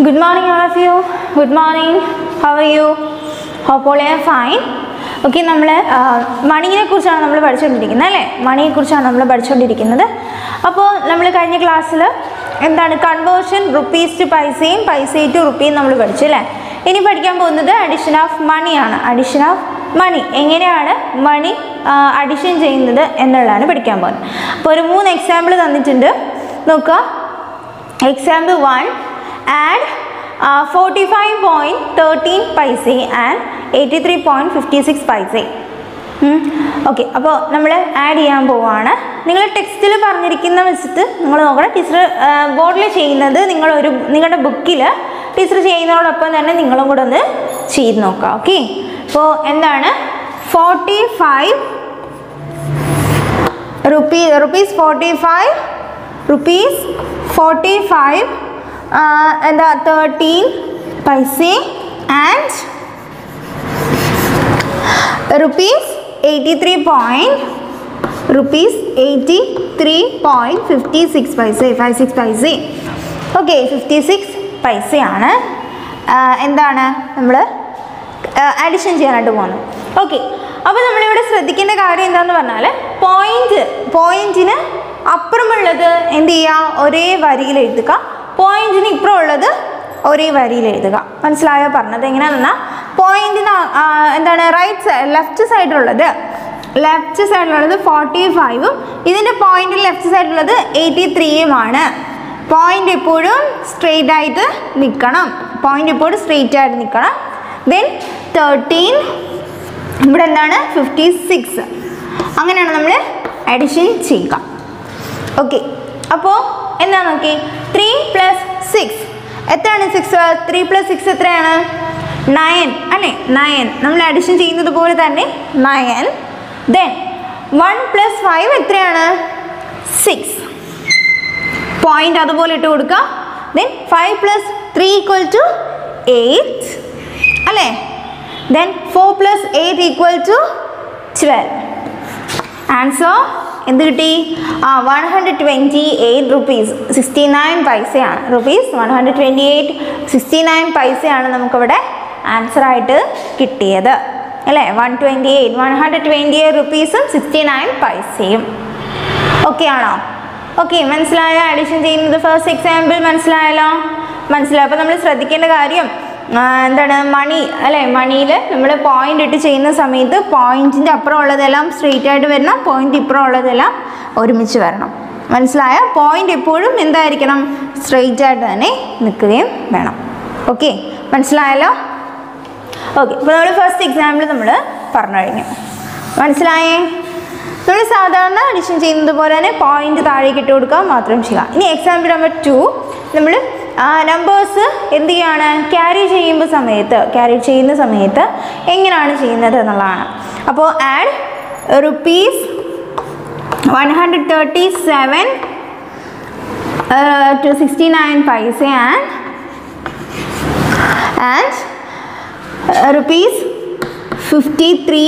Good morning, all of you. Good morning. How are you? Hope all are fine. Okay നമ്മൾ മണിയെ കുറിച്ചാണ് നമ്മൾ പഠിച്ചുകൊണ്ടിരിക്കുന്നത് അല്ലേ മണിയെ കുറിച്ചാണ് നമ്മൾ പഠിച്ചുകൊണ്ടിരിക്കുന്നത് അപ്പോൾ നമ്മൾ കഴിഞ്ഞ ക്ലാസ്സിൽ എന്താണ് കൺവേർഷൻ റുപ്പീസ് ടു പൈസയും പൈസ ടു റുപ്പിയും നമ്മൾ പഠിച്ചു അല്ലേ ഇനി പഠിക്കാൻ പോകുന്നത് അഡിഷൻ ഓഫ് മണിയാണ് അഡിഷൻ ഓഫ് മണി എങ്ങനെയാണ് മണി അഡിഷൻ ചെയ്യുന്നത് എന്നുള്ളതാണ് പഠിക്കാൻ പോകുന്നത് അപ്പോൾ ഒരു മൂന്ന് എക്സാമ്പിൾ തന്നിട്ടുണ്ട് നോക്കുക Example 1 add uh, 45.13 paise and 83.56 paise. Okay അപ്പോൾ നമ്മൾ ആഡ് ചെയ്യാൻ പോവുകയാണ് നിങ്ങൾ ടെക്സ്റ്റിൽ പറഞ്ഞിരിക്കുന്ന വെച്ചിട്ട് നിങ്ങൾ നോക്കണം ടീച്ചർ ബോർഡിൽ ചെയ്യുന്നത് നിങ്ങളൊരു നിങ്ങളുടെ ബുക്കിൽ ടീച്ചർ ചെയ്യുന്നതോടൊപ്പം തന്നെ നിങ്ങളും കൂടെ ഒന്ന് ചെയ്ത് നോക്കാം ഓക്കെ അപ്പോൾ എന്താണ് forty five rupee rupees forty five rupees forty five എന്താ thirteen paise and rupees eighty three point rupees eighty three point fifty six paise five six paise okay fifty six പൈസയാണ് ആ, എന്താണ് നമ്മൾ അഡിഷൻ ചെയ്യാനായിട്ട് പോകുന്നത് ഓക്കെ അപ്പോൾ നമ്മളിവിടെ ശ്രദ്ധിക്കേണ്ട കാര്യം എന്താണെന്ന് പറഞ്ഞാൽ പോയിന്റ് പോയിന്റിന് അപ്പുറമുള്ളത് എന്ത് ചെയ്യുക ഒരേ വരിയിൽ എഴുതുക പോയിന്റിന് ഇപ്പുറം ഉള്ളത് ഒരേ വരിയിൽ എഴുതുക മനസ്സിലായോ പറഞ്ഞത് എങ്ങനെയാണെന്ന് പറഞ്ഞാൽ പോയിന്റിന് എന്താണ് റൈറ്റ് സൈഡ് ലെഫ്റ്റ് സൈഡിലുള്ളത് ലെഫ്റ്റ് സൈഡിലുള്ളത് ഫോർട്ടി ഫൈവും ഇതിൻ്റെ പോയിന്റിൽ ലെഫ്റ്റ് സൈഡിലുള്ളത് എയ്റ്റി ത്രീയുമാണ് പോയിന്റ് എപ്പോഴും സ്ട്രെയിറ്റ് ആയിട്ട് നിൽക്കണം പോയിന്റ് എപ്പോഴും സ്ട്രെയിറ്റ് ആയിട്ട് നിൽക്കണം ദെൻ തേർട്ടീൻ ഇവിടെ എന്താണ് ഫിഫ്റ്റി സിക്സ് അങ്ങനെയാണ് നമ്മൾ അഡിഷൻ ചെയ്യുക ഓക്കെ അപ്പോൾ എന്താ നോക്കി ത്രീ പ്ലസ് സിക്സ് എത്രയാണ് സിക്സ് ത്രീ പ്ലസ് സിക്സ് എത്രയാണ് നയൻ അല്ലേ നയൻ നമ്മൾ അഡിഷൻ ചെയ്യുന്നത് പോലെ തന്നെ nine then one plus five എത്രയാണ് സിക്സ് പോയിന്റ് അതുപോലെ ഇട്ട് കൊടുക്കുക then five plus three equal to eight അല്ലേ then four plus eight equal to twelve answer എന്ത് കിട്ടി ആ one hundred twenty eight rupees sixty nine പൈസയാണ് rupees one hundred twenty eight sixty nine പൈസയാണ് നമുക്കിവിടെ ആൻസർ ആയിട്ട് കിട്ടിയത് അല്ലേ one twenty eight one hundred twenty eight റുപ്പീസും സിക്സ്റ്റി നയൻ പൈസയും ഓക്കെ ആണോ ഓക്കെ മനസ്സിലായോ അഡീഷൻ ചെയ്യുന്നത് ഫസ്റ്റ് എക്സാമ്പിൾ മനസ്സിലായല്ലോ മനസ്സിലായോ അപ്പോൾ നമ്മൾ ശ്രദ്ധിക്കേണ്ട കാര്യം ആ, എന്താണ് മണി അല്ലേ മണിയിൽ നമ്മൾ പോയിന്റ് ഇട്ട് ചെയ്യുന്ന സമയത്ത് പോയിന്റിൻ്റെ അപ്പുറം ഉള്ളതെല്ലാം സ്ട്രെയിറ്റ് ആയിട്ട് വരണം പോയിന്റ് ഇപ്പുറം ഉള്ളതെല്ലാം ഒരുമിച്ച് വരണം മനസ്സിലായ പോയിന്റ് എപ്പോഴും എന്തായിരിക്കണം സ്ട്രെയിറ്റ് ആയിട്ട് തന്നെ നിൽക്കുകയും വേണം ഓക്കെ മനസ്സിലായല്ലോ ഓക്കെ അപ്പോൾ നമ്മൾ ഫസ്റ്റ് എക്സാമ്പിൾ നമ്മൾ പറഞ്ഞു കഴിഞ്ഞു മനസ്സിലായേ നമ്മൾ സാധാരണ അഡിഷൻ ചെയ്യുന്നത് പോലെ തന്നെ പോയിന്റ് താഴേക്ക് ഇട്ട് കൊടുക്കുക മാത്രം ചെയ്യുക ഇനി എക്സാമ്പിൾ നമ്പർ ടു നമ്മൾ നമ്പേഴ്സ് എന്ത് ചെയ്യാണ് ക്യാരി ചെയ്യുമ്പോൾ സമയത്ത് ക്യാരി ചെയ്യുന്ന സമയത്ത് എങ്ങനെയാണ് ചെയ്യുന്നത് എന്നുള്ളതാണ് അപ്പോൾ add rupees one hundred thirty seven two sixty nine paise and and rupees fifty three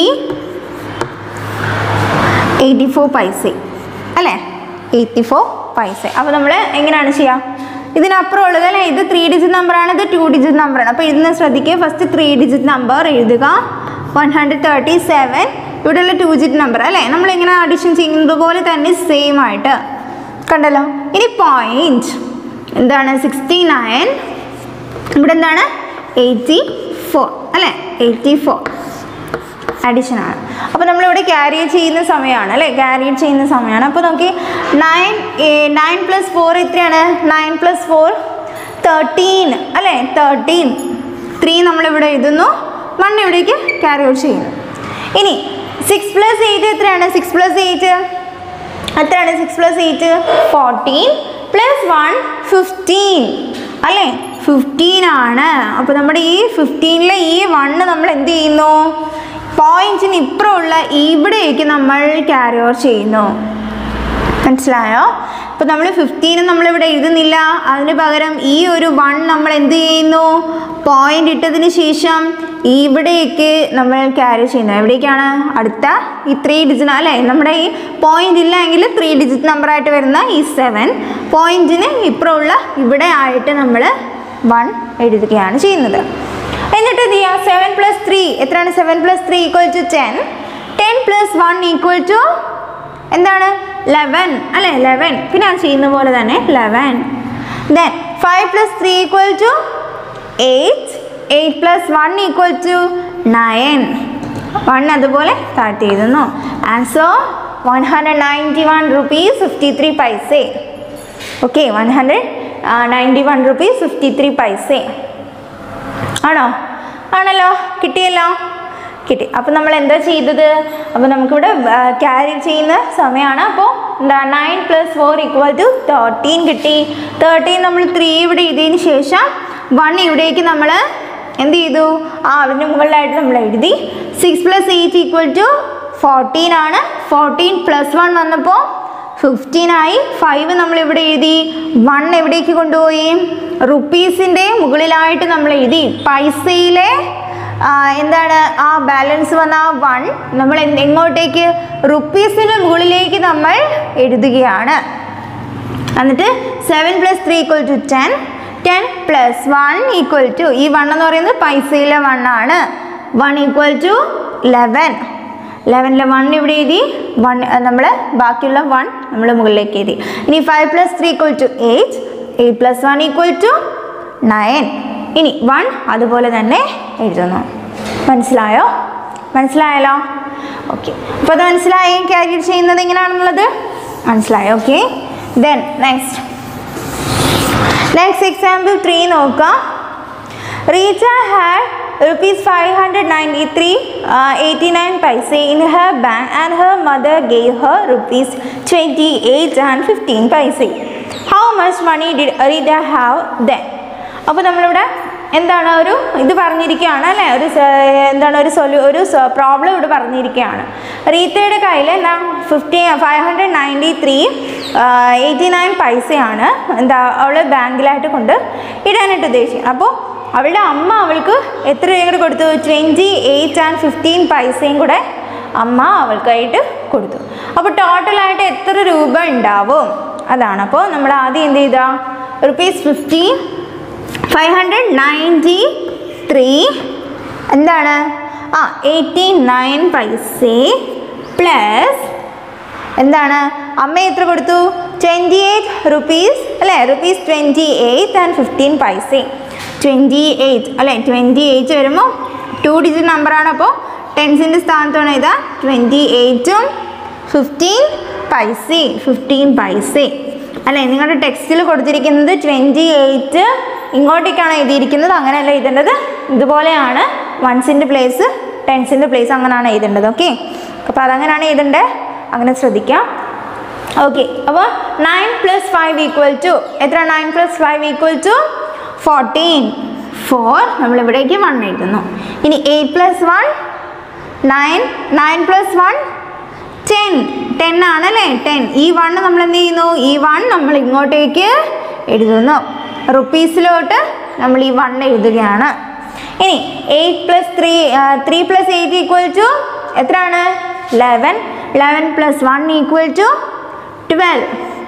eighty four paise അല്ലേ എയ്റ്റി ഫോർ പൈസ അപ്പോൾ നമ്മൾ എങ്ങനെയാണ് ചെയ്യുക ഇതിനപ്പുറം ഉള്ളത് അല്ലേ ഇത് ത്രീ ഡിജിറ്റ് നമ്പറാണ് ഇത് ടു ഡിജിറ്റ് നമ്പറാണ് അപ്പോൾ ഇതിന് ശ്രദ്ധിക്കുക ഫസ്റ്റ് ത്രീ ഡിജിറ്റ് നമ്പർ എഴുതുക വൺ ഹൺഡ്രഡ് തേർട്ടി സെവൻ ഇവിടെയുള്ള ടു ഡിജിറ്റ് നമ്പർ അല്ലേ നമ്മൾ ഇങ്ങനെ അഡീഷൻ ചെയ്യുന്നത് പോലെ തന്നെ സെയിം ആയിട്ട് കണ്ടല്ലോ ഇനി പോയിന്റ് എന്താണ് സിക്സ്റ്റി നയൻ ഇവിടെ എന്താണ് എയ്റ്റി ഫോർ അല്ലേ എയ്റ്റി ഫോർ അഡീഷൻ ആണ് അപ്പോൾ നമ്മളിവിടെ ക്യാരി ചെയ്യുന്ന സമയമാണ് അല്ലേ ക്യാരി ചെയ്യുന്ന സമയമാണ് അപ്പോൾ നോക്കി നയൻ നയൻ പ്ലസ് ഫോർ എത്രയാണ് നയൻ പ്ലസ് ഫോർ തേർട്ടീൻ അല്ലേ തേർട്ടീൻ ത്രീ നമ്മളിവിടെ എഴുതുന്നു വൺ ഇവിടേക്ക് ക്യാരി ഔട്ട് ചെയ്യുന്നു ഇനി സിക്സ് പ്ലസ് എയ്റ്റ് എത്രയാണ് സിക്സ് പ്ലസ് എയ്റ്റ് എത്രയാണ് six plus eight fourteen plus one fifteen അല്ലേ ഫിഫ്റ്റീൻ ആണ് അപ്പോൾ നമ്മുടെ ഈ ഫിഫ്റ്റീനിലെ ഈ വണ്ണ് നമ്മൾ എന്ത് ചെയ്യുന്നു പോയിന്റിന് ഇപ്പുറമുള്ള ഇവിടേക്ക് നമ്മൾ ക്യാരി ഓവർ ചെയ്യുന്നു മനസ്സിലായോ ഇപ്പോൾ നമ്മൾ ഫിഫ്റ്റീന് നമ്മളിവിടെ എഴുതുന്നില്ല അതിന് പകരം ഈ ഒരു വൺ നമ്മൾ എന്ത് ചെയ്യുന്നു പോയിന്റ് ഇട്ടതിന് ശേഷം ഇവിടേക്ക് നമ്മൾ ക്യാരി ചെയ്യുന്നു എവിടേക്കാണ് അടുത്ത ഈ ത്രീ ഡിജിറ്റ് അല്ലേ നമ്മുടെ ഈ പോയിന്റ് ഇല്ല എങ്കിൽ ത്രീ ഡിജിറ്റ് നമ്പറായിട്ട് വരുന്ന ഈ സെവൻ പോയിന്റിന് ഇപ്പുറമുള്ള ഇവിടെ ആയിട്ട് നമ്മൾ വൺ എഴുതുകയാണ് ചെയ്യുന്നത് എന്നിട്ട് എന്ത് ചെയ്യുക സെവൻ പ്ലസ് ത്രീ എത്രയാണ് seven plus three equal to ten ten plus one equal to എന്താണ് ലെവൻ അല്ലേ ലെവൻ പിന്നെ അത് ചെയ്യുന്ന പോലെ തന്നെ eleven then five plus three equal to eight eight plus one equal to nine one അതുപോലെ താഴ്ത്തി എഴുതുന്നു answer one hundred ninety one rupees fifty three paise okay one hundred ninety one rupees fifty three paise ആണോ ആണല്ലോ കിട്ടിയല്ലോ കിട്ടി അപ്പോൾ നമ്മൾ എന്താ ചെയ്തത് അപ്പോൾ നമുക്കിവിടെ ക്യാരി ചെയ്യുന്ന സമയമാണ് അപ്പോൾ എന്താ nine plus four equal to thirteen കിട്ടി തേർട്ടീൻ നമ്മൾ ത്രീ ഇവിടെ എഴുതിയതിന് ശേഷം വൺ ഇവിടേക്ക് നമ്മൾ എന്ത് ചെയ്തു ആ അതിന് മുകളിലായിട്ട് നമ്മൾ എഴുതി six plus eight equal to fourteen ആണ് ഫോർട്ടീൻ പ്ലസ് വൺ വന്നപ്പോൾ ഫിഫ്റ്റീൻ ആയി ഫൈവ് നമ്മൾ ഇവിടെ എഴുതി വൺ എവിടേക്ക് കൊണ്ടുപോയി റുപ്പീസിൻ്റെ മുകളിലായിട്ട് നമ്മൾ എഴുതി പൈസയിലെ ആ, എന്താണ് ആ ബാലൻസ് വന്ന ആ വൺ നമ്മൾ എന്ത്- എങ്ങോട്ടേക്ക് റുപ്പീസിൻ്റെ മുകളിലേക്ക് നമ്മൾ എഴുതുകയാണ് എന്നിട്ട് seven plus three equal to ten ten plus one equal to ഈ വൺ എന്ന് പറയുന്നത് പൈസയിലെ വൺ ആണ് വൺ ഈക്വൽ ടു ലെവൻ ലെവനിലെ വൺ ഇവിടെ എഴുതി വൺ നമ്മൾ ബാക്കിയുള്ള വൺ നമ്മൾ മുകളിലേക്ക് എഴുതി ഇനി five plus three equal to eight eight plus one equal to nine ഇനി വൺ അതുപോലെ തന്നെ എഴുതുന്നു മനസ്സിലായോ മനസ്സിലായല്ലോ ഓക്കെ അപ്പോൾ അത് മനസ്സിലായി ക്യാരി ചെയ്യുന്നത് എങ്ങനെയാണെന്നുള്ളത് മനസ്സിലായോ okay then next next example three നോക്കാം Rita had rupees five hundred ninety three eighty nine paise in her bank and her mother gave her rupees twenty eight and fifteen paise how much money did Rita have then അപ്പോൾ നമ്മളിവിടെ എന്താണ് ഒരു ഇത് പറഞ്ഞിരിക്കുകയാണ് അല്ലേ ഒരു സ- എന്താണ് ഒരു സൊല്യൂ ഒരു പ്രോബ്ലം ഇവിടെ പറഞ്ഞിരിക്കുകയാണ് റീത്തയുടെ കയ്യിൽ എന്താ fifty five hundred ninety three eighty nine പൈസയാണ് എന്താ അവൾ ബാങ്കിലായിട്ട് കൊണ്ട് ഇടാനായിട്ട് ഉദ്ദേശിക്കുന്നത് അപ്പോൾ അവളുടെ അമ്മ അവൾക്ക് എത്ര രൂപയും കൂടെ കൊടുത്തു ട്വൻറ്റി എയ്റ്റ് ആൻഡ് ഫിഫ്റ്റീൻ പൈസയും കൂടെ അമ്മ അവൾക്കായിട്ട് കൊടുത്തു അപ്പോൾ ടോട്ടലായിട്ട് എത്ര രൂപ ഉണ്ടാവും അതാണ് അപ്പോൾ നമ്മൾ ആദ്യം എന്ത് ചെയ്താ rupees fifteen five hundred ninety three എന്താണ് ആ എയ്റ്റി നയൻ പൈസ പ്ലസ് എന്താണ് അമ്മ എത്ര കൊടുത്തു ട്വൻറ്റി എയ്റ്റ് റുപ്പീസ് അല്ലേ rupees twenty eight and fifteen paise twenty eight അല്ലേ ട്വൻറ്റി എയ്റ്റ് വരുമ്പോൾ ടു ഡിജിറ്റ് നമ്പറാണ് അപ്പോൾ ടെൻസിൻ്റെ സ്ഥാനത്താണ് ഇതാ ട്വൻറ്റി എയ്റ്റും ഫിഫ്റ്റീൻ പൈസ ഫിഫ്റ്റീൻ പൈസ അല്ലേ നിങ്ങളുടെ ടെക്സ്റ്റിൽ കൊടുത്തിരിക്കുന്നത് ട്വൻറ്റി എയ്റ്റ് ഇങ്ങോട്ടേക്കാണ് എഴുതിയിരിക്കുന്നത് അങ്ങനെയല്ല എഴുതേണ്ടത് ഇതുപോലെയാണ് വൺസിൻ്റെ പ്ലേസ് ടെൻസിൻ്റെ പ്ലേസ് അങ്ങനെയാണ് എഴുതേണ്ടത് ഓക്കെ അപ്പോൾ അതങ്ങനെയാണ് എഴുതേണ്ടത് അങ്ങനെ ശ്രദ്ധിക്കാം ഓക്കെ അപ്പോൾ nine plus five equal to എത്ര nine plus five equal to fourteen four നമ്മളിവിടേക്ക് വൺ എഴുതുന്നു ഇനി eight plus one nine nine plus one ten ten ആണല്ലേ ടെൻ ഈ വൺ നമ്മൾ എന്ത് ചെയ്യുന്നു ഈ വൺ നമ്മൾ ഇങ്ങോട്ടേക്ക് എഴുതുന്നു റുപ്പീസിലോട്ട് നമ്മൾ ഈ വൺ എഴുതുകയാണ് ഇനി eight plus three three plus eight equal to എത്രയാണ് eleven eleven plus one equal to twelve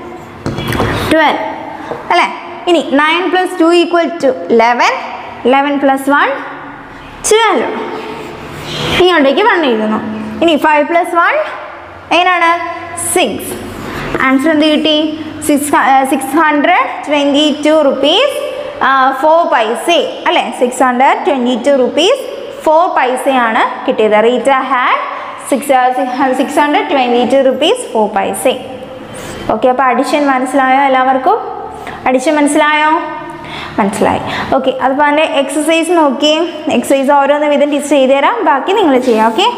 twelve അല്ലേ ഇനി nine plus two equal to eleven eleven plus one twelve ഇങ്ങോട്ടേക്ക് വൺ എഴുതുന്നു ഇനി ഫൈവ് പ്ലസ് വൺ എങ്ങനെയാണ് six answer എന്ത് കിട്ടി six six hundred twenty two rupees four paise അല്ലേ six hundred twenty two rupees four പൈസയാണ് കിട്ടിയത് Rita had six six hundred twenty two rupees four paise okay അപ്പോൾ അഡിഷൻ മനസ്സിലായോ എല്ലാവർക്കും അഡിഷൻ മനസ്സിലായോ മനസ്സിലായി ഓക്കെ അതിപ്പോൾ അതിൻ്റെ എക്സസൈസ് നോക്കിയേ എക്സസൈസ് ഓരോന്ന് വിധം ടീച്ചർ ചെയ്തു തരാം ബാക്കി നിങ്ങൾ ചെയ്യാം ഓക്കെ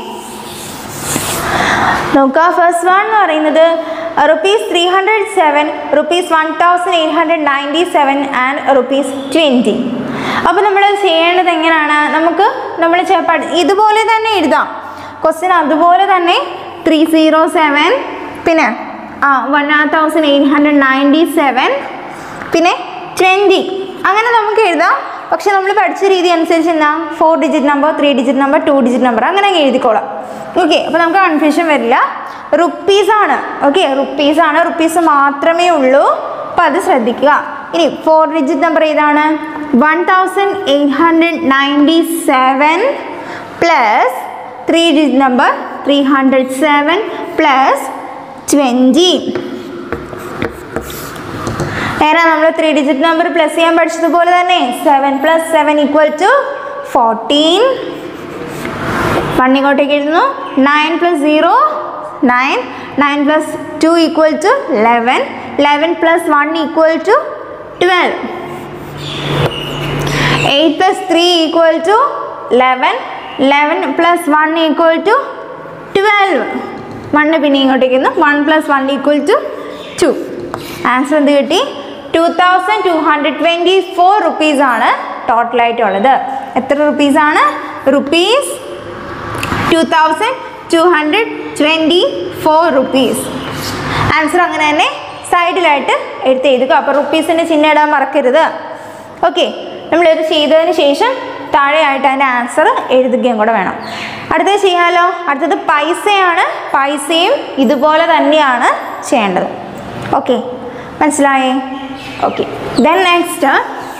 നോക്കുക ഫസ്റ്റ് വൺ എന്ന് പറയുന്നത് rupees three hundred seven rupees one thousand eight hundred ninety seven and rupees twenty അപ്പോൾ നമ്മൾ ചെയ്യേണ്ടത് എങ്ങനെയാണ് നമുക്ക് നമ്മൾ ചെ- പഠി- ഇതുപോലെ തന്നെ എഴുതാം ക്വസ്റ്റ്യൻ അതുപോലെ തന്നെ ത്രീ സീറോ സെവൻ പിന്നെ ആ one thousand eight hundred ninety seven പിന്നെ ട്വൻറ്റി അങ്ങനെ നമുക്ക് എഴുതാം പക്ഷെ നമ്മൾ പഠിച്ച രീതി അനുസരിച്ച് എന്താ four digit number three digit number two digit number അങ്ങനെ അങ്ങ് എഴുതിക്കോളാം ഓക്കെ അപ്പോൾ നമുക്ക് കൺഫ്യൂഷൻ വരില്ല റുപ്പീസ് ആണ് ഓക്കെ റുപ്പീസ് ആണ് റുപ്പീസ് മാത്രമേ ഉള്ളൂ അപ്പോൾ അത് ശ്രദ്ധിക്കുക ഇനി ഫോർ ഡിജിറ്റ് നമ്പർ ഏതാണ് one thousand eight hundred ninety seven plus three digit number three hundred seven plus twenty ഏതാ നമ്മൾ ത്രീ ഡിജിറ്റ് നമ്പർ പ്ലസ് ചെയ്യാൻ പഠിച്ചതുപോലെ തന്നെ seven plus seven equal to fourteen one ഇങ്ങോട്ടേക്ക് എഴുതുന്നു nine plus zero nine nine plus two equal to eleven eleven plus one equal to twelve eight plus three equal to eleven eleven plus one equal to twelve one പിന്നെ ഇങ്ങോട്ടേക്ക് one plus one equal to two answer എന്ത് കിട്ടി two thousand two hundred twenty four റുപ്പീസാണ് ടോട്ടലായിട്ടുള്ളത് എത്ര റുപ്പീസാണ് rupees two thousand two hundred twenty four rupees answer അങ്ങനെ തന്നെ സൈഡിലായിട്ട് എടുത്ത് എഴുതുക അപ്പോൾ റുപ്പീസിൻ്റെ ചിഹ്നം ഇടാൻ മറക്കരുത് ഓക്കെ നമ്മളിത് ചെയ്തതിന് ശേഷം താഴെയായിട്ട് അതിൻ്റെ ആൻസർ എഴുതുകയും കൂടെ വേണം അടുത്തത് ചെയ്യാമല്ലോ അടുത്തത് പൈസയാണ് പൈസയും ഇതുപോലെ തന്നെയാണ് ചെയ്യേണ്ടത് ഓക്കെ മനസ്സിലായേ ഓക്കെ ദെൻ നെക്സ്റ്റ്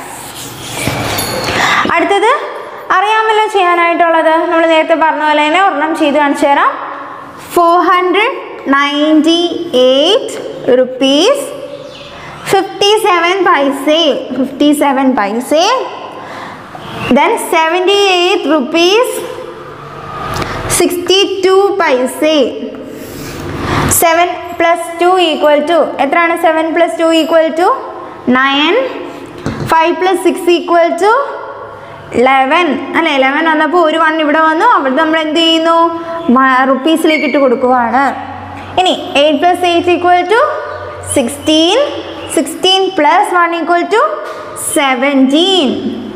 അടുത്തത് അറിയാമല്ലോ ചെയ്യാനായിട്ടുള്ളത് നമ്മൾ നേരത്തെ പറഞ്ഞ പോലെ തന്നെ ഒരെണ്ണം ചെയ്ത് കാണിച്ചു തരാം four hundred ninety eight rupees fifty seven paise fifty seven paise then seventy eight rupees sixty two paise seven plus two equal to എത്രയാണ് seven plus two equal to nine five plus six equal to eleven അല്ലേ eleven വന്നപ്പോൾ ഒരു one ഇവിടെ വന്നു അവിടെ നമ്മൾ എന്ത് ചെയ്യുന്നു റുപ്പീസിലേക്ക് ഇട്ട് കൊടുക്കുവാണ് ഇനി eight plus eight equal to sixteen sixteen plus one equal to seventeen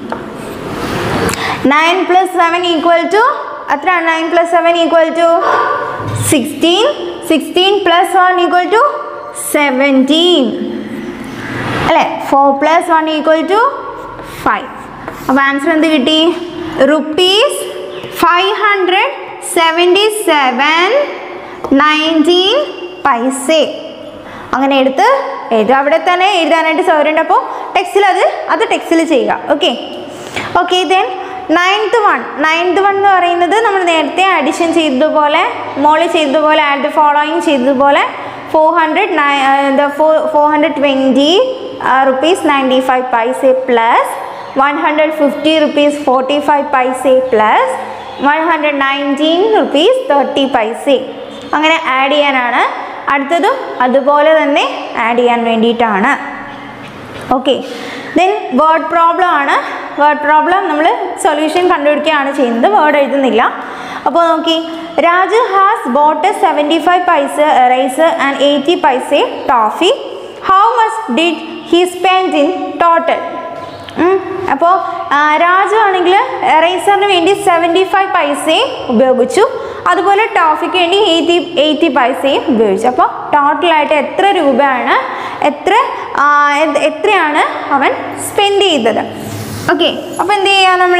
nine plus seven equal to എത്രയാണ് nine plus seven equal to sixteen sixteen plus one equal to seventeen അല്ലേ four plus one equal to five അപ്പോൾ answer എന്ത് കിട്ടി rupees five hundred seventy seven nineteen paise അങ്ങനെ എടുത്ത് എഴുതുക അവിടെ തന്നെ എഴുതാനായിട്ട് സൗകര്യമുണ്ട് അപ്പോൾ ടെക്സ്റ്റിൽ അത് അത് ടെക്സ്റ്റിൽ ചെയ്യുക okay okay then ninth one ninth one എന്ന് പറയുന്നത് നമ്മൾ നേരത്തെ അഡിഷൻ ചെയ്തതുപോലെ മോളിൽ ചെയ്തതുപോലെ ആഡ് ഫോളോയിങ് ചെയ്തതുപോലെ four hundred nine four four hundred twenty rupees ninety five paise plus one hundred fifty rupees forty five paise plus one hundred nineteen rupees thirty paise അങ്ങനെ add ചെയ്യാനാണ് അടുത്തതും അതുപോലെ തന്നെ ആഡ് ചെയ്യാൻ വേണ്ടിയിട്ടാണ് ഓക്കെ ദെൻ വേർഡ് പ്രോബ്ലം ആണ് word problem നമ്മൾ solution കണ്ടുപിടിക്കുകയാണ് ചെയ്യുന്നത് വേർഡ് എഴുതുന്നില്ല അപ്പോൾ നോക്കി Raju has bought seventy five paise rice and eighty paise toffee how much did he spend in total അപ്പോൾ രാജു ആണെങ്കിൽ എറൈസറിന് വേണ്ടി സെവൻറ്റി ഫൈവ് പൈസയും ഉപയോഗിച്ചു അതുപോലെ ടോഫിക്ക് വേണ്ടി എയ്റ്റി എയ്റ്റി പൈസയും ഉപയോഗിച്ചു അപ്പോൾ ടോട്ടലായിട്ട് എത്ര രൂപയാണ് എത്ര ആ, എ- എത്രയാണ് അവൻ സ്പെൻഡ് ചെയ്തത് ഓക്കെ അപ്പോൾ എന്ത് ചെയ്യുക നമ്മൾ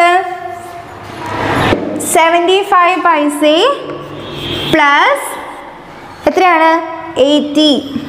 സെവൻറ്റി ഫൈവ് പൈസ പ്ലസ് എത്രയാണ് എയ്റ്റി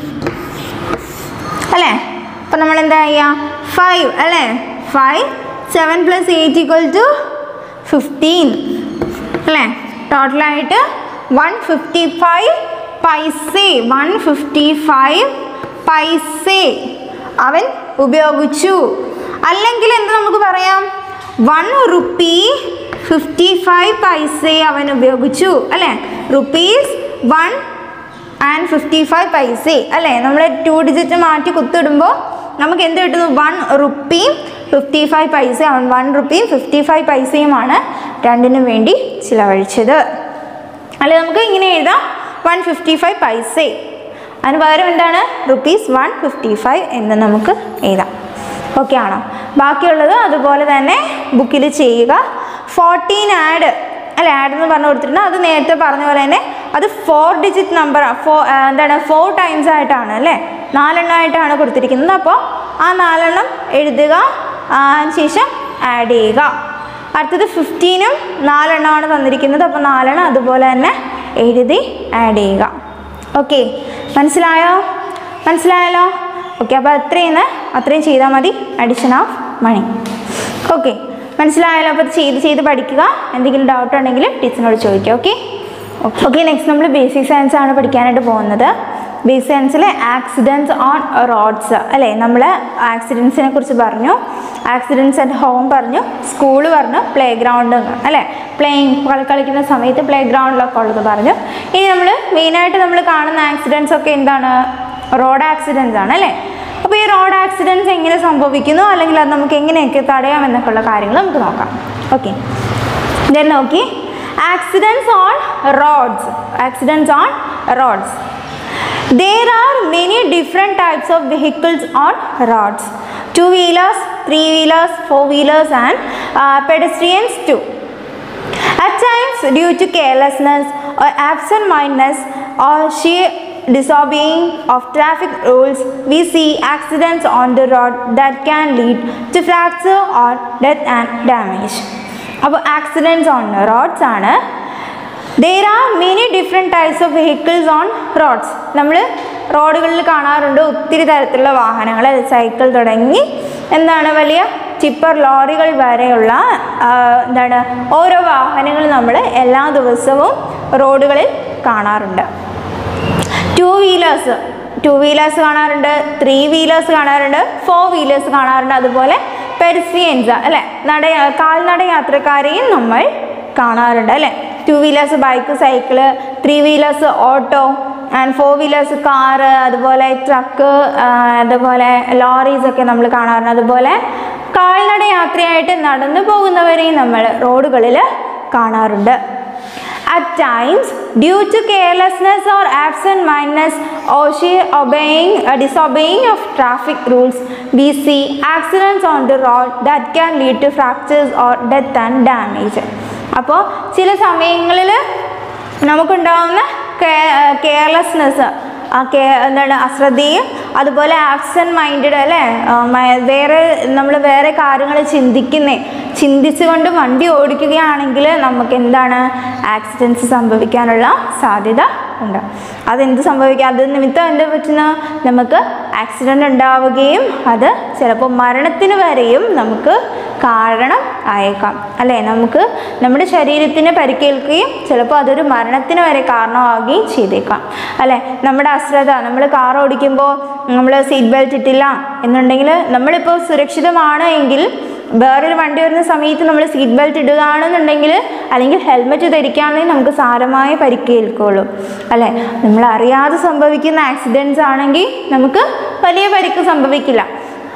അല്ലേ അപ്പം നമ്മൾ എന്താ ചെയ്യുക ഫൈവ് അല്ലേ five seven plus eight equal to fifteen അല്ലേ ടോട്ടലായിട്ട് one fifty five paise one fifty five paise അവൻ ഉപയോഗിച്ചു അല്ലെങ്കിൽ എന്ത് നമുക്ക് പറയാം one rupee fifty five paise അവൻ ഉപയോഗിച്ചു അല്ലേ rupees one and fifty five paise അല്ലേ നമ്മൾ ടു ഡിജിറ്റ് മാറ്റി കുത്തിടുമ്പോൾ നമുക്ക് എന്ത് കിട്ടുന്നു വൺ റുപ്പിയും ഫിഫ്റ്റി ഫൈവ് പൈസ വൺ റുപ്പിയും ഫിഫ്റ്റി ഫൈവ് പൈസയുമാണ് രണ്ടിനും വേണ്ടി ചിലവഴിച്ചത് അല്ലെ നമുക്ക് ഇങ്ങനെ എഴുതാം വൺ ഫിഫ്റ്റി ഫൈവ് പൈസ അതിന് പകരം എന്താണ് റുപ്പീസ് വൺ ഫിഫ്റ്റി ഫൈവ് എന്ന് നമുക്ക് എഴുതാം ഓക്കെ ആണോ ബാക്കിയുള്ളത് അതുപോലെ തന്നെ ബുക്കിൽ ചെയ്യുക ഫോർട്ടീൻ ആഡ് അല്ല ആഡ് എന്ന് പറഞ്ഞു കൊടുത്തിട്ടുണ്ട് അത് നേരത്തെ പറഞ്ഞ പോലെ തന്നെ അത് ഫോർ ഡിജിറ്റ് നമ്പർ ഫോ എന്താണ് ഫോർ ടൈംസ് ആയിട്ടാണ് അല്ലേ നാലെണ്ണം ആയിട്ടാണ് കൊടുത്തിരിക്കുന്നത് അപ്പോൾ ആ നാലെണ്ണം എഴുതുക ആ, അതിന് ശേഷം ആഡ് ചെയ്യുക അടുത്തത് ഫിഫ്റ്റീനും നാലെണ്ണമാണ് തന്നിരിക്കുന്നത് അപ്പോൾ നാലെണ്ണം അതുപോലെ തന്നെ എഴുതി ആഡ് ചെയ്യുക ഓക്കെ മനസ്സിലായോ മനസ്സിലായല്ലോ ഓക്കെ അപ്പോൾ അത്രയും അത്രയും ചെയ്താൽ മതി അഡിഷൻ ഓഫ് മണി ഓക്കെ മനസ്സിലായാലോ അപ്പോൾ ഇത് ചെയ്ത് ചെയ്ത് പഠിക്കുക എന്തെങ്കിലും ഡൗട്ട് ഉണ്ടെങ്കിൽ ടീച്ചറിനോട് ചോദിക്കുക ഓക്കെ ഓക്കെ നെക്സ്റ്റ് നമ്മൾ ബേസിക് സയൻസ് ആണ് പഠിക്കാനായിട്ട് പോകുന്നത് ബേസിക് സയൻസിലെ ആക്സിഡൻറ്റ്സ് ഓൺ റോഡ്സ് അല്ലേ നമ്മൾ ആക്സിഡൻസിനെ കുറിച്ച് പറഞ്ഞു ആക്സിഡൻറ്റ്സ് അറ്റ് ഹോം പറഞ്ഞു സ്കൂൾ പറഞ്ഞു പ്ലേ ഗ്രൗണ്ട് അല്ലേ പ്ലേയിങ് കളി കളിക്കുന്ന സമയത്ത് പ്ലേ ഗ്രൗണ്ടിലൊക്കെ ഉള്ളത് പറഞ്ഞു ഇനി നമ്മൾ മെയിനായിട്ട് നമ്മൾ കാണുന്ന ആക്സിഡൻസ് ഒക്കെ എന്താണ് റോഡ് ആക്സിഡൻസ് ആണ് അല്ലേ അപ്പോൾ ഈ റോഡ് ആക്സിഡൻസ് എങ്ങനെ സംഭവിക്കുന്നു അല്ലെങ്കിൽ അത് നമുക്ക് എങ്ങനെയൊക്കെ തടയാം എന്നൊക്കെയുള്ള കാര്യങ്ങൾ നമുക്ക് നോക്കാം ഓക്കെ ദെൻ നോക്കി accidents on roads accidents on roads There are many different types of vehicles on roads. Two wheelers, three wheelers, four wheelers and uh, pedestrians too. At times due to carelessness or absent-mindedness or sheer disobeying of traffic rules, we see accidents on the road that can lead to fracture or death and damage. അപ്പോൾ accidents on roads ആണ് there are many different types of vehicles on roads നമ്മൾ റോഡുകളിൽ കാണാറുണ്ട് ഒത്തിരി തരത്തിലുള്ള വാഹനങ്ങൾ cycle തുടങ്ങി എന്താണ് വലിയ ടിപ്പർ ലോറികൾ വരെയുള്ള ആ, എന്താണ് ഓരോ വാഹനങ്ങൾ നമ്മൾ എല്ലാ ദിവസവും റോഡുകളിൽ കാണാറുണ്ട് ടു വീലേഴ്സ് ടു വീലേഴ്സ് കാണാറുണ്ട് ത്രീ വീലേഴ്സ് കാണാറുണ്ട് ഫോർ വീലേഴ്സ് കാണാറുണ്ട് അതുപോലെ പെരിസ്ട്രിയൻസ് അല്ലെ നട കാൽനട യാത്രക്കാരെയും നമ്മൾ കാണാറുണ്ട് അല്ലേ two wheelers bike cycle three wheelers auto and four wheelers car അതുപോലെ ട്രക്ക് അതുപോലെ ലോറീസ് ഒക്കെ നമ്മൾ കാണാറുണ്ട് അതുപോലെ കാൽനട യാത്രയായിട്ട് നടന്നു പോകുന്നവരെയും നമ്മൾ റോഡുകളിൽ കാണാറുണ്ട് At times, due to carelessness or absent-mindedness or sheer obeying, uh, disobeying of traffic rules, we see accidents on the road that can lead to fractures or death and damage. അപ്പോൾ ചില സമയങ്ങളിൽ നമുക്കുണ്ടാവുന്ന കെയർലെസ്നെസ് ആ K എന്താണ് അശ്രദ്ധയും അതുപോലെ absent minded അല്ലേ ആ, മ- വേറെ നമ്മൾ വേറെ കാര്യങ്ങൾ ചിന്തിക്കുന്നേ ചിന്തിച്ചുകൊണ്ട് വണ്ടി ഓടിക്കുകയാണെങ്കിൽ നമുക്ക് എന്താണ് ആക്സിഡൻസ് സംഭവിക്കാനുള്ള സാധ്യത ഉണ്ട് അതെന്ത് സംഭവിക്കുക അത് നിമിത്തം എന്ത് പറ്റുന്ന നമുക്ക് ആക്സിഡൻ്റ് ഉണ്ടാവുകയും അത് ചിലപ്പോൾ മരണത്തിന് വരെയും നമുക്ക് കാരണം ആയേക്കാം അല്ലേ നമുക്ക് നമ്മുടെ ശരീരത്തിന് പരിക്കേൽക്കുകയും ചിലപ്പോൾ അതൊരു മരണത്തിന് വരെ കാരണമാവുകയും ചെയ്തേക്കാം അല്ലേ നമ്മുടെ അശ്രദ്ധ നമ്മൾ കാർ ഓടിക്കുമ്പോൾ നമ്മൾ സീറ്റ് ബെൽറ്റ് ഇട്ടില്ല എന്നുണ്ടെങ്കിൽ നമ്മളിപ്പോൾ സുരക്ഷിതമാണ് എങ്കിൽ വേറൊരു വണ്ടി വരുന്ന സമയത്ത് നമ്മൾ സീറ്റ് ബെൽറ്റ് ഇടുകയാണെന്നുണ്ടെങ്കിൽ അല്ലെങ്കിൽ ഹെൽമെറ്റ് ധരിക്കുകയാണെങ്കിൽ നമുക്ക് സാരമായ പരിക്കേൽക്കുള്ളൂ അല്ലേ നമ്മൾ അറിയാതെ സംഭവിക്കുന്ന ആക്സിഡൻറ്റ്സ് ആണെങ്കിൽ നമുക്ക് വലിയ പരിക്ക് സംഭവിക്കില്ല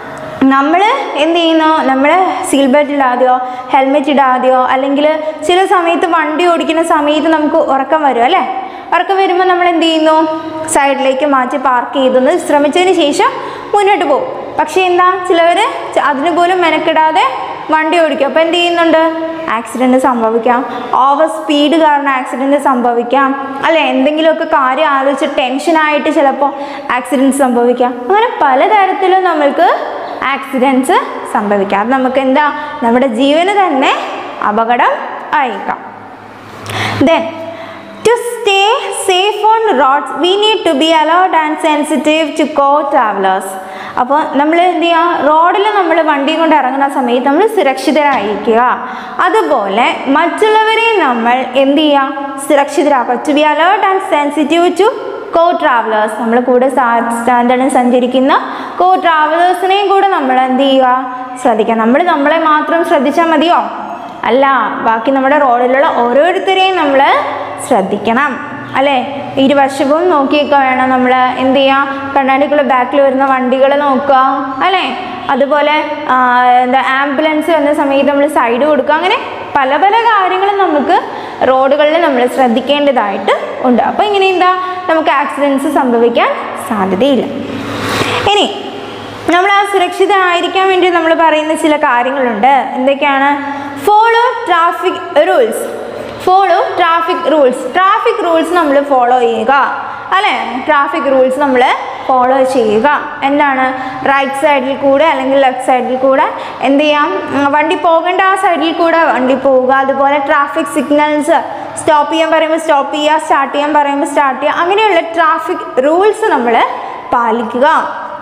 നമ്മൾ എന്ത് ചെയ്യുന്നു നമ്മൾ സീൽ ബെൽറ്റ് ഇടാതെയോ ഹെൽമെറ്റ് ഇടാതെയോ അല്ലെങ്കിൽ ചില സമയത്ത് വണ്ടി ഓടിക്കുന്ന സമയത്ത് നമുക്ക് ഉറക്കം വരും അല്ലേ ഉറക്കം വരുമ്പോൾ നമ്മൾ എന്ത് ചെയ്യുന്നു സൈഡിലേക്ക് മാറ്റി പാർക്ക് ചെയ്തൊന്ന് ശ്രമിച്ചതിന് ശേഷം മുന്നോട്ട് പോകും പക്ഷേ എന്താ ചിലവർ അതിന് പോലും മെനക്കിടാതെ വണ്ടി ഓടിക്കും അപ്പോൾ എന്ത് ചെയ്യുന്നുണ്ട് ആക്സിഡൻറ്റ് സംഭവിക്കാം ഓവർ സ്പീഡ് കാരണം ആക്സിഡൻറ്റ് സംഭവിക്കാം അല്ലെ എന്തെങ്കിലുമൊക്കെ കാര്യം ആലോചിച്ച് ടെൻഷനായിട്ട് ചിലപ്പോൾ ആക്സിഡൻറ്റ് സംഭവിക്കാം അങ്ങനെ പലതരത്തിലും നമ്മൾക്ക് ആക്സിഡൻറ്റ്സ് സംഭവിക്കാം അത് നമുക്ക് എന്താ നമ്മുടെ ജീവന് തന്നെ അപകടം ആയേക്കാം then to stay safe on roads we need to be alert and sensitive to co travellers അപ്പോൾ നമ്മൾ എന്ത് ചെയ്യുക റോഡിൽ നമ്മൾ വണ്ടി കൊണ്ട് ഇറങ്ങുന്ന സമയത്ത് നമ്മൾ സുരക്ഷിതരായിരിക്കുക അതുപോലെ മറ്റുള്ളവരെ നമ്മൾ എന്ത് ചെയ്യുക സുരക്ഷിതരാക്കുക to be alert and sensitive to co travellers നമ്മൾ കൂടെ സ്റ്റാൻഡേർഡിൽ സഞ്ചരിക്കുന്ന കോ ട്രാവലേഴ്സിനെയും കൂടെ നമ്മൾ എന്ത് ചെയ്യുക ശ്രദ്ധിക്കുക നമ്മൾ നമ്മളെ മാത്രം ശ്രദ്ധിച്ചാൽ മതിയോ അല്ല ബാക്കി നമ്മുടെ റോഡിലുള്ള ഓരോരുത്തരെയും നമ്മൾ ശ്രദ്ധിക്കണം അല്ലേ ഇരുവശവും നോക്കിയൊക്കെ വേണം നമ്മൾ എന്ത് ചെയ്യുക കണ്ണാടിക്കുള്ള ബാക്കിൽ വരുന്ന വണ്ടികൾ നോക്കുക അല്ലേ അതുപോലെ ആ, എന്താ ആംബുലൻസ് വരുന്ന സമയത്ത് നമ്മൾ സൈഡ് കൊടുക്കുക അങ്ങനെ പല പല കാര്യങ്ങളും നമുക്ക് റോഡുകളിൽ നമ്മൾ ശ്രദ്ധിക്കേണ്ടതായിട്ട് ഉണ്ട് അപ്പോൾ ഇങ്ങനെ എന്താ നമുക്ക് ആക്സിഡൻസ് സംഭവിക്കാൻ സാധ്യതയില്ല ഇനി നമ്മൾ ആ സുരക്ഷിതമായിരിക്കാൻ വേണ്ടി നമ്മൾ പറയുന്ന ചില കാര്യങ്ങളുണ്ട് എന്തൊക്കെയാണ് follow traffic rules follow traffic rules traffic rules നമ്മൾ ഫോളോ ചെയ്യുക അല്ലേ ട്രാഫിക് റൂൾസ് നമ്മൾ ഫോളോ ചെയ്യുക എന്താണ് റൈറ്റ് സൈഡിൽ കൂടെ അല്ലെങ്കിൽ ലെഫ്റ്റ് സൈഡിൽ കൂടെ എന്ത് ചെയ്യാം ഉം, വണ്ടി പോകേണ്ട ആ സൈഡിൽ കൂടെ വണ്ടി പോവുക അതുപോലെ ട്രാഫിക് സിഗ്നൽസ് സ്റ്റോപ്പ് ചെയ്യാൻ പറയുമ്പോൾ സ്റ്റോപ്പ് ചെയ്യുക സ്റ്റാർട്ട് ചെയ്യാൻ പറയുമ്പോൾ സ്റ്റാർട്ട് ചെയ്യുക അങ്ങനെയുള്ള ട്രാഫിക് റൂൾസ് നമ്മൾ പാലിക്കുക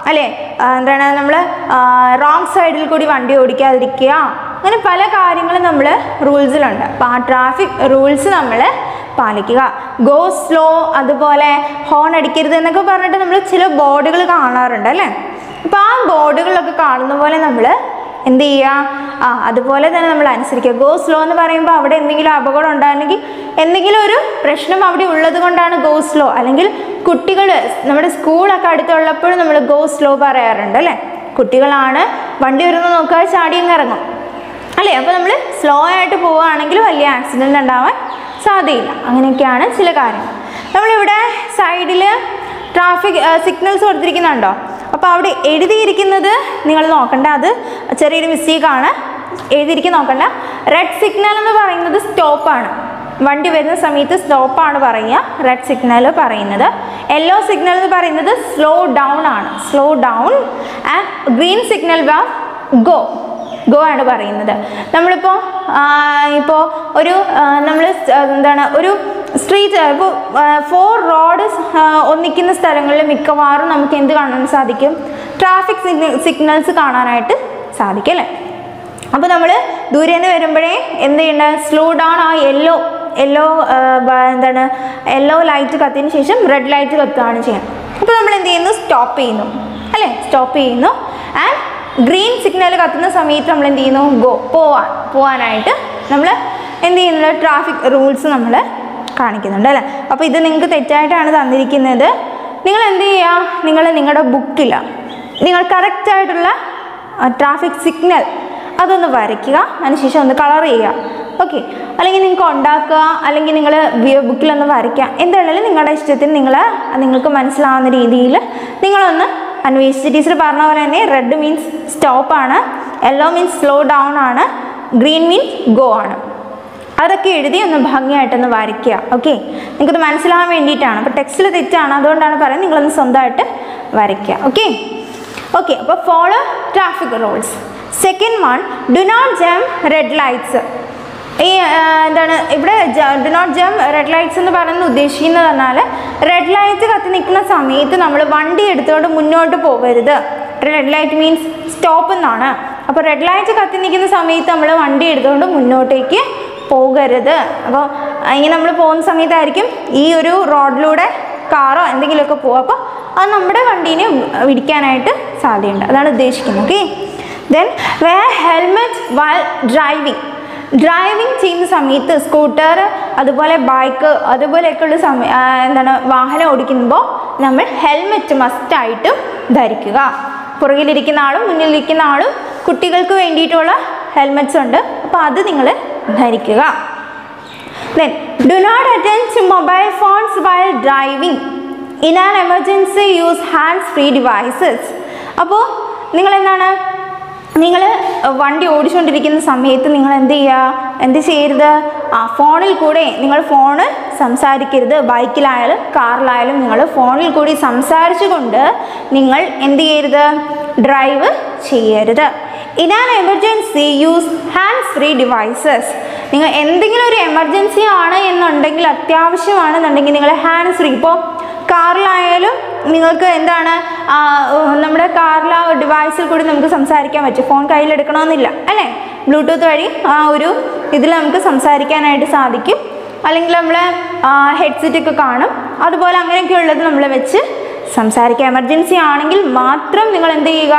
അല്ലേ ആ, എന്താണ് നമ്മൾ റോങ് സൈഡിൽ കൂടി വണ്ടി ഓടിക്കാതിരിക്കുക അങ്ങനെ പല കാര്യങ്ങളും നമ്മൾ റൂൾസിലുണ്ട് അപ്പോൾ ആ ട്രാഫിക് റൂൾസ് നമ്മൾ പാലിക്കുക ഗോ സ്ലോ അതുപോലെ ഹോൺ അടിക്കരുത് എന്നൊക്കെ പറഞ്ഞിട്ട് നമ്മൾ ചില ബോർഡുകൾ കാണാറുണ്ട് അല്ലേ അപ്പോൾ ആ ബോർഡുകളിലൊക്കെ കാണുന്ന പോലെ നമ്മൾ എന്ത് ചെയ്യുക ആ അതുപോലെ തന്നെ നമ്മൾ അനുസരിക്കുക ഗോ സ്ലോ എന്ന് പറയുമ്പോൾ അവിടെ എന്തെങ്കിലും അപകടം ഉണ്ടായിരുന്നെങ്കിൽ എന്തെങ്കിലും ഒരു പ്രശ്നം അവിടെ ഉള്ളത് കൊണ്ടാണ് ഗോ സ്ലോ അല്ലെങ്കിൽ കുട്ടികൾ നമ്മുടെ സ്കൂളൊക്കെ അടുത്തുള്ളപ്പോഴും നമ്മൾ ഗോ സ്ലോ പറയാറുണ്ട് അല്ലേ കുട്ടികളാണ് വണ്ടി വരുന്നത് നോക്കുക ചാടിയങ്ങ് ഇറങ്ങും അല്ലേ അപ്പോൾ നമ്മൾ സ്ലോ ആയിട്ട് പോവുകയാണെങ്കിൽ വലിയ ആക്സിഡൻറ്റ് ഉണ്ടാവാൻ സാധ്യതയില്ല അങ്ങനെയൊക്കെയാണ് ചില കാര്യങ്ങൾ നമ്മളിവിടെ സൈഡിൽ ട്രാഫിക് സിഗ്നൽസ് കൊടുത്തിരിക്കുന്നുണ്ടോ അപ്പോൾ അവിടെ എഴുതിയിരിക്കുന്നത് നിങ്ങൾ നോക്കണ്ട അത് ചെറിയൊരു മിസ്റ്റേക്കാണ് എഴുതിയിരിക്കുന്ന നോക്കണ്ട റെഡ് സിഗ്നൽ എന്ന് പറയുന്നത് സ്റ്റോപ്പാണ് വണ്ടി വരുന്ന സമയത്ത് സ്റ്റോപ്പാണ് പറയുക റെഡ് സിഗ്നൽ പറയുന്നത് യെല്ലോ സിഗ്നൽ എന്ന് പറയുന്നത് സ്ലോ ഡൗൺ ആണ് slow down and green signal വാ ഗോ ഗോ ആണ് പറയുന്നത് നമ്മളിപ്പോൾ ഇപ്പോൾ ഒരു നമ്മൾ എന്താണ് ഒരു സ്ട്രീറ്റ് ഇപ്പോൾ ഫോർ റോഡ് ഒന്നിക്കുന്ന സ്ഥലങ്ങളിൽ മിക്കവാറും നമുക്ക് എന്ത് കാണാൻ സാധിക്കും ട്രാഫിക് സിഗ്നൽസ് കാണാനായിട്ട് സാധിക്കും അല്ലേ അപ്പോൾ നമ്മൾ ദൂരെ നിന്ന് വരുമ്പോഴേ എന്ത് ചെയ്യേണ്ടത് സ്ലോ ഡൗൺ ആ യെല്ലോ യെല്ലോ എന്താണ് യെല്ലോ ലൈറ്റ് കത്തിയതിന് ശേഷം റെഡ് ലൈറ്റ് കത്തുകയാണ് ചെയ്യുന്നത് അപ്പോൾ നമ്മൾ എന്ത് ചെയ്യുന്നു സ്റ്റോപ്പ് ചെയ്യുന്നു അല്ലേ സ്റ്റോപ്പ് ചെയ്യുന്നു ആൻഡ് ഗ്രീൻ സിഗ്നൽ കത്തുന്ന സമയത്ത് നമ്മൾ എന്ത് ചെയ്യുന്നു ഗോ പോവാൻ പോവാനായിട്ട് നമ്മൾ എന്ത് ചെയ്യുന്നുണ്ട് ട്രാഫിക് റൂൾസ് നമ്മൾ കാണിക്കുന്നുണ്ട് അല്ലേ അപ്പോൾ ഇത് നിങ്ങൾക്ക് തെറ്റായിട്ടാണ് തന്നിരിക്കുന്നത് നിങ്ങൾ എന്ത് ചെയ്യുക നിങ്ങൾ നിങ്ങളുടെ ബുക്കിൽ നിങ്ങൾ കറക്റ്റായിട്ടുള്ള ട്രാഫിക് സിഗ്നൽ അതൊന്ന് വരയ്ക്കുക അതിനുശേഷം ഒന്ന് കളർ ചെയ്യുക ഓക്കെ അല്ലെങ്കിൽ നിങ്ങൾക്ക് ഉണ്ടാക്കുക അല്ലെങ്കിൽ നിങ്ങൾ ബുക്കിലൊന്ന് വരയ്ക്കുക എന്തായാലും നിങ്ങളുടെ ഇഷ്ടത്തിന് നിങ്ങൾ നിങ്ങൾക്ക് മനസ്സിലാവുന്ന രീതിയിൽ നിങ്ങളൊന്ന് അന്വേഷിച്ച് ടീച്ചർ പറഞ്ഞ പോലെ തന്നെ റെഡ് മീൻസ് സ്റ്റോപ്പാണ് യെല്ലോ മീൻസ് സ്ലോ ഡൗൺ ആണ് ഗ്രീൻ മീൻസ് ഗോ ആണ് അതൊക്കെ എഴുതി ഒന്ന് ഭംഗിയായിട്ടൊന്ന് വരയ്ക്കുക ഓക്കെ നിങ്ങൾക്കത് മനസ്സിലാവാൻ വേണ്ടിയിട്ടാണ് അപ്പോൾ ടെക്സ്റ്റിൽ തെറ്റാണ് അതുകൊണ്ടാണ് പറയുന്നത് നിങ്ങളൊന്ന് സ്വന്തമായിട്ട് വരയ്ക്കുക ഓക്കെ ഓക്കെ അപ്പോൾ follow traffic rules second one do not jump red lights ഈ ആ, എന്താണ് ഇവിടെ do not jump red lights എന്ന് പറയുന്നത് ഉദ്ദേശിക്കുന്നത് പറഞ്ഞാൽ റെഡ് ലൈറ്റ് കത്തി നിൽക്കുന്ന സമയത്ത് നമ്മൾ വണ്ടി എടുത്തുകൊണ്ട് മുന്നോട്ട് പോകരുത് റെഡ് ലൈറ്റ് മീൻസ് സ്റ്റോപ്പ് എന്നാണ് അപ്പോൾ റെഡ് ലൈറ്റ് കത്തി നിൽക്കുന്ന സമയത്ത് നമ്മൾ വണ്ടി എടുത്തുകൊണ്ട് മുന്നോട്ടേക്ക് പോകരുത് അപ്പോൾ ഇങ്ങനെ നമ്മൾ പോകുന്ന സമയത്തായിരിക്കും ഈ ഒരു റോഡിലൂടെ കാറോ എന്തെങ്കിലുമൊക്കെ പോകും അപ്പോൾ അത് നമ്മുടെ വണ്ടീനെ ഇടിക്കാനായിട്ട് സാധ്യതയുണ്ട് അതാണ് ഉദ്ദേശിക്കുന്നത് okay then wear helmet while driving driving ചെയ്യുന്ന സമയത്ത് സ്കൂട്ടർ അതുപോലെ ബൈക്ക് അതുപോലെയൊക്കെയുള്ള സമയ ആ, എന്താണ് വാഹനം ഓടിക്കുമ്പോൾ നമ്മൾ ഹെൽമെറ്റ് മസ്റ്റായിട്ടും ധരിക്കുക പുറകിലിരിക്കുന്ന ആളും മുന്നിലിരിക്കുന്ന ആളും കുട്ടികൾക്ക് വേണ്ടിയിട്ടുള്ള ഹെൽമെറ്റ്സ് ഉണ്ട് അപ്പോൾ അത് നിങ്ങൾ ധരിക്കുക then do not attend to mobile phones while driving in an emergency use hands free devices അപ്പോൾ നിങ്ങൾ എന്താണ് നിങ്ങൾ വണ്ടി ഓടിച്ചുകൊണ്ടിരിക്കുന്ന സമയത്ത് നിങ്ങൾ എന്ത് ചെയ്യുക എന്ത് ചെയ്യരുത് ആ ഫോണിൽ കൂടെ നിങ്ങൾ ഫോണ് സംസാരിക്കരുത് ബൈക്കിലായാലും കാറിലായാലും നിങ്ങൾ ഫോണിൽ കൂടി സംസാരിച്ചുകൊണ്ട് നിങ്ങൾ എന്ത് ചെയ്യരുത് ഡ്രൈവ് ചെയ്യരുത് in an emergency use hands free devices നിങ്ങൾ എന്തെങ്കിലും ഒരു എമർജൻസി ആണ് എന്നുണ്ടെങ്കിൽ അത്യാവശ്യമാണെന്നുണ്ടെങ്കിൽ നിങ്ങൾ ഹാൻഡ്സ് ഫ്രീ ഇപ്പോൾ കാറിലായാലും നിങ്ങൾക്ക് എന്താണ് ആ, ഉം, നമ്മുടെ കാറിൽ ആ ഡിവൈസിൽ കൂടി നമുക്ക് സംസാരിക്കാൻ പറ്റും ഫോൺ കയ്യിലെടുക്കണമെന്നില്ല അല്ലേ ബ്ലൂടൂത്ത് വഴി ആ ഒരു ഇതിൽ നമുക്ക് സംസാരിക്കാനായിട്ട് സാധിക്കും അല്ലെങ്കിൽ നമ്മൾ ഹെഡ്സെറ്റ് ഒക്കെ കാണും അതുപോലെ അങ്ങനെയൊക്കെ ഉള്ളത് നമ്മൾ വെച്ച് സംസാരിക്കുക എമർജൻസി ആണെങ്കിൽ മാത്രം നിങ്ങൾ എന്ത് ചെയ്യുക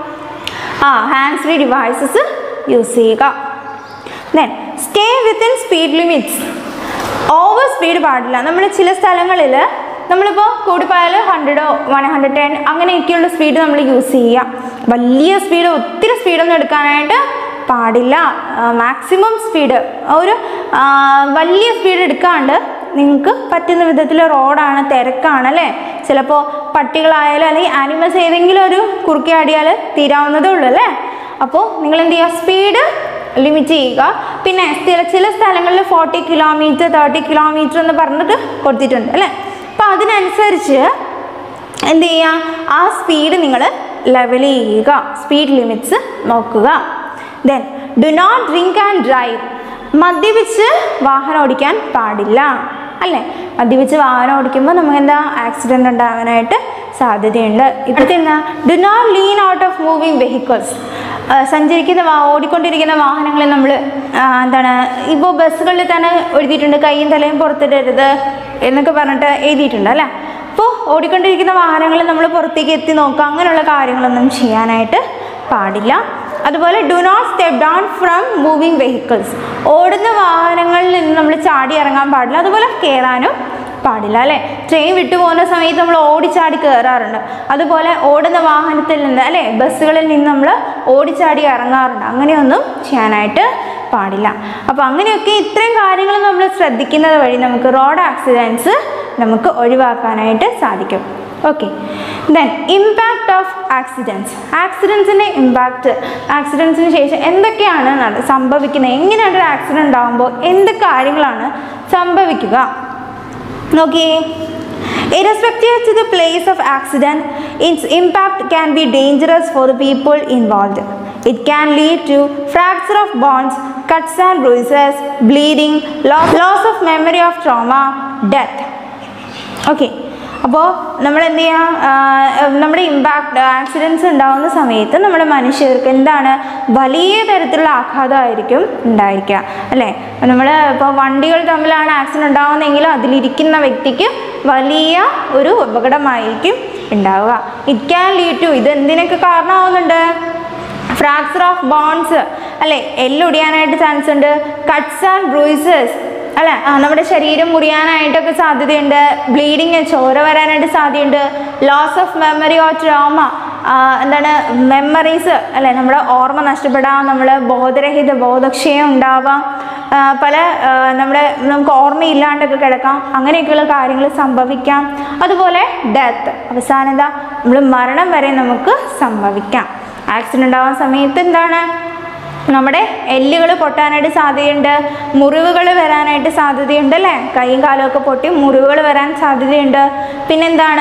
ആ ഹാൻഡ് ഫ്രീ ഡിവൈസസ് യൂസ് ചെയ്യുക then stay within speed limits over speed പാടില്ല നമ്മൾ ചില സ്ഥലങ്ങളിൽ നമ്മളിപ്പോൾ കൂടിപ്പോയാൽ ഹൺഡ്രഡോ വൺ ഹൺഡ്രഡ് ടെൻ അങ്ങനെയൊക്കെയുള്ള സ്പീഡ് നമ്മൾ യൂസ് ചെയ്യുക വലിയ സ്പീഡ് ഒത്തിരി സ്പീഡൊന്നും എടുക്കാനായിട്ട് പാടില്ല മാക്സിമം സ്പീഡ് ഒരു ആ, വലിയ സ്പീഡ് എടുക്കാണ്ട് നിങ്ങൾക്ക് പറ്റുന്ന വിധത്തിൽ റോഡാണ് തിരക്കാണ് അല്ലേ ചിലപ്പോൾ പട്ടികളായാലും അല്ലെങ്കിൽ ആനിമൽസ് ഏതെങ്കിലും ഒരു കുറുക്കി ആടിയാൽ തീരാവുന്നതേ ഉള്ളൂ അല്ലേ അപ്പോൾ നിങ്ങൾ എന്ത് ചെയ്യുക സ്പീഡ് ലിമിറ്റ് ചെയ്യുക പിന്നെ ചില ചില സ്ഥലങ്ങളിൽ ഫോർട്ടി കിലോമീറ്റർ തേർട്ടി കിലോമീറ്റർ എന്ന് പറഞ്ഞിട്ട് കൊടുത്തിട്ടുണ്ട് അല്ലേ അപ്പോൾ അതിനനുസരിച്ച് എന്ത് ചെയ്യുക ആ സ്പീഡ് നിങ്ങൾ ലെവൽ ചെയ്യുക സ്പീഡ് ലിമിറ്റ്സ് നോക്കുക then do not drink and drive മദ്യപിച്ച് വാഹനം ഓടിക്കാൻ പാടില്ല അല്ലേ മദ്യപിച്ച് വാഹനം ഓടിക്കുമ്പോൾ നമുക്ക് എന്താ ആക്സിഡൻ്റ് ഉണ്ടാകാനായിട്ട് സാധ്യതയുണ്ട് ഇപ്പോഴത്തെ എന്താ do not lean out of moving vehicles സഞ്ചരിക്കുന്ന വാ ഓടിക്കൊണ്ടിരിക്കുന്ന വാഹനങ്ങളിൽ നമ്മൾ എന്താണ് ഇപ്പോൾ ബസ്സുകളിൽ തന്നെ എഴുതിയിട്ടുണ്ട് കൈയും തലയും പുറത്തിടരുത് എന്നൊക്കെ പറഞ്ഞിട്ട് എഴുതിയിട്ടുണ്ട് അല്ലേ അപ്പോൾ ഓടിക്കൊണ്ടിരിക്കുന്ന വാഹനങ്ങളിൽ നമ്മൾ പുറത്തേക്ക് എത്തി നോക്കുക അങ്ങനെയുള്ള കാര്യങ്ങളൊന്നും ചെയ്യാനായിട്ട് പാടില്ല അതുപോലെ do not step down from moving vehicles ഓടുന്ന വാഹനങ്ങളിൽ നിന്ന് നമ്മൾ ചാടി ഇറങ്ങാൻ പാടില്ല അതുപോലെ കയറാനും പാടില്ല അല്ലേ ട്രെയിൻ വിട്ടു പോകുന്ന സമയത്ത് നമ്മൾ ഓടിച്ചാടി കയറാറുണ്ട് അതുപോലെ ഓടുന്ന വാഹനത്തിൽ നിന്ന് അല്ലേ ബസ്സുകളിൽ നിന്ന് നമ്മൾ ഓടിച്ചാടി ഇറങ്ങാറുണ്ട് അങ്ങനെയൊന്നും ചെയ്യാനായിട്ട് പാടില്ല അപ്പോൾ അങ്ങനെയൊക്കെ ഇത്രയും കാര്യങ്ങൾ നമ്മൾ ശ്രദ്ധിക്കുന്നത് വഴി നമുക്ക് റോഡ് ആക്സിഡൻസ് നമുക്ക് ഒഴിവാക്കാനായിട്ട് സാധിക്കും okay then impact of accidents ആക്സിഡൻസിൻ്റെ ഇമ്പാക്റ്റ് ആക്സിഡൻസിന് ശേഷം എന്തൊക്കെയാണ് നട- സംഭവിക്കുന്നത് എങ്ങനെയാണ് ഒരു ആക്സിഡൻറ്റ് ഉണ്ടാകുമ്പോൾ എന്ത് കാര്യങ്ങളാണ് സംഭവിക്കുക നോക്കിയേ Irrespective to the place of accident, its impact can be dangerous for the people involved. It can lead to fracture of bones, cuts and bruises, bleeding, loss, loss of memory of trauma, death. Okay അപ്പോൾ നമ്മൾ എന്ത് ചെയ്യാം ആ, നമ്മുടെ impact accidents ഉണ്ടാകുന്ന സമയത്ത് നമ്മുടെ മനുഷ്യർക്ക് എന്താണ് വലിയ തരത്തിലുള്ള ആഘാതമായിരിക്കും ഉണ്ടായിരിക്കുക അല്ലേ നമ്മൾ ഇപ്പോൾ വണ്ടികൾ തമ്മിലാണ് ആക്സിഡൻറ്റ് ഉണ്ടാകുന്നതെങ്കിലും അതിലിരിക്കുന്ന വ്യക്തിക്ക് വലിയ ഒരു അപകടമായിരിക്കും ഉണ്ടാവുക ഇറ്റ് ക്യാൻ ലീഡ് ടു ഇത് എന്തിനൊക്കെ കാരണമാവുന്നുണ്ട് ഫ്രാക്ചർ ഓഫ് ബോൺസ് അല്ലേ എല്ലൊടിയാനായിട്ട് ചാൻസ് ഉണ്ട് കട്ട്സ് ആൻഡ് ബ്രൂയിസസ് അല്ലെ ആ, നമ്മുടെ ശരീരം മുറിയാനായിട്ടൊക്കെ സാധ്യതയുണ്ട് ബ്ലീഡിങ് ചോര വരാനായിട്ട് സാധ്യതയുണ്ട് loss of memory or trauma എന്താണ് മെമ്മറീസ് അല്ലെ നമ്മുടെ ഓർമ്മ നഷ്ടപ്പെടാം നമ്മൾ ബോധരഹിത ബോധക്ഷയം ഉണ്ടാവാം ആ, പല ആ, നമ്മുടെ നമുക്ക് ഓർമ്മയില്ലാണ്ടൊക്കെ കിടക്കാം അങ്ങനെയൊക്കെയുള്ള കാര്യങ്ങൾ സംഭവിക്കാം അതുപോലെ ഡെത്ത് അവസാനം എന്താ നമ്മൾ മരണം വരെ നമുക്ക് സംഭവിക്കാം ആക്സിഡൻ്റ് ഉണ്ടാകുന്ന സമയത്ത് എന്താണ് നമ്മുടെ എല്ലുകൾ പൊട്ടാനായിട്ട് സാധ്യതയുണ്ട് മുറിവുകൾ വരാനായിട്ട് സാധ്യതയുണ്ട് അല്ലേ കൈയും കാലും ഒക്കെ പൊട്ടി മുറിവുകൾ വരാൻ സാധ്യതയുണ്ട് പിന്നെന്താണ്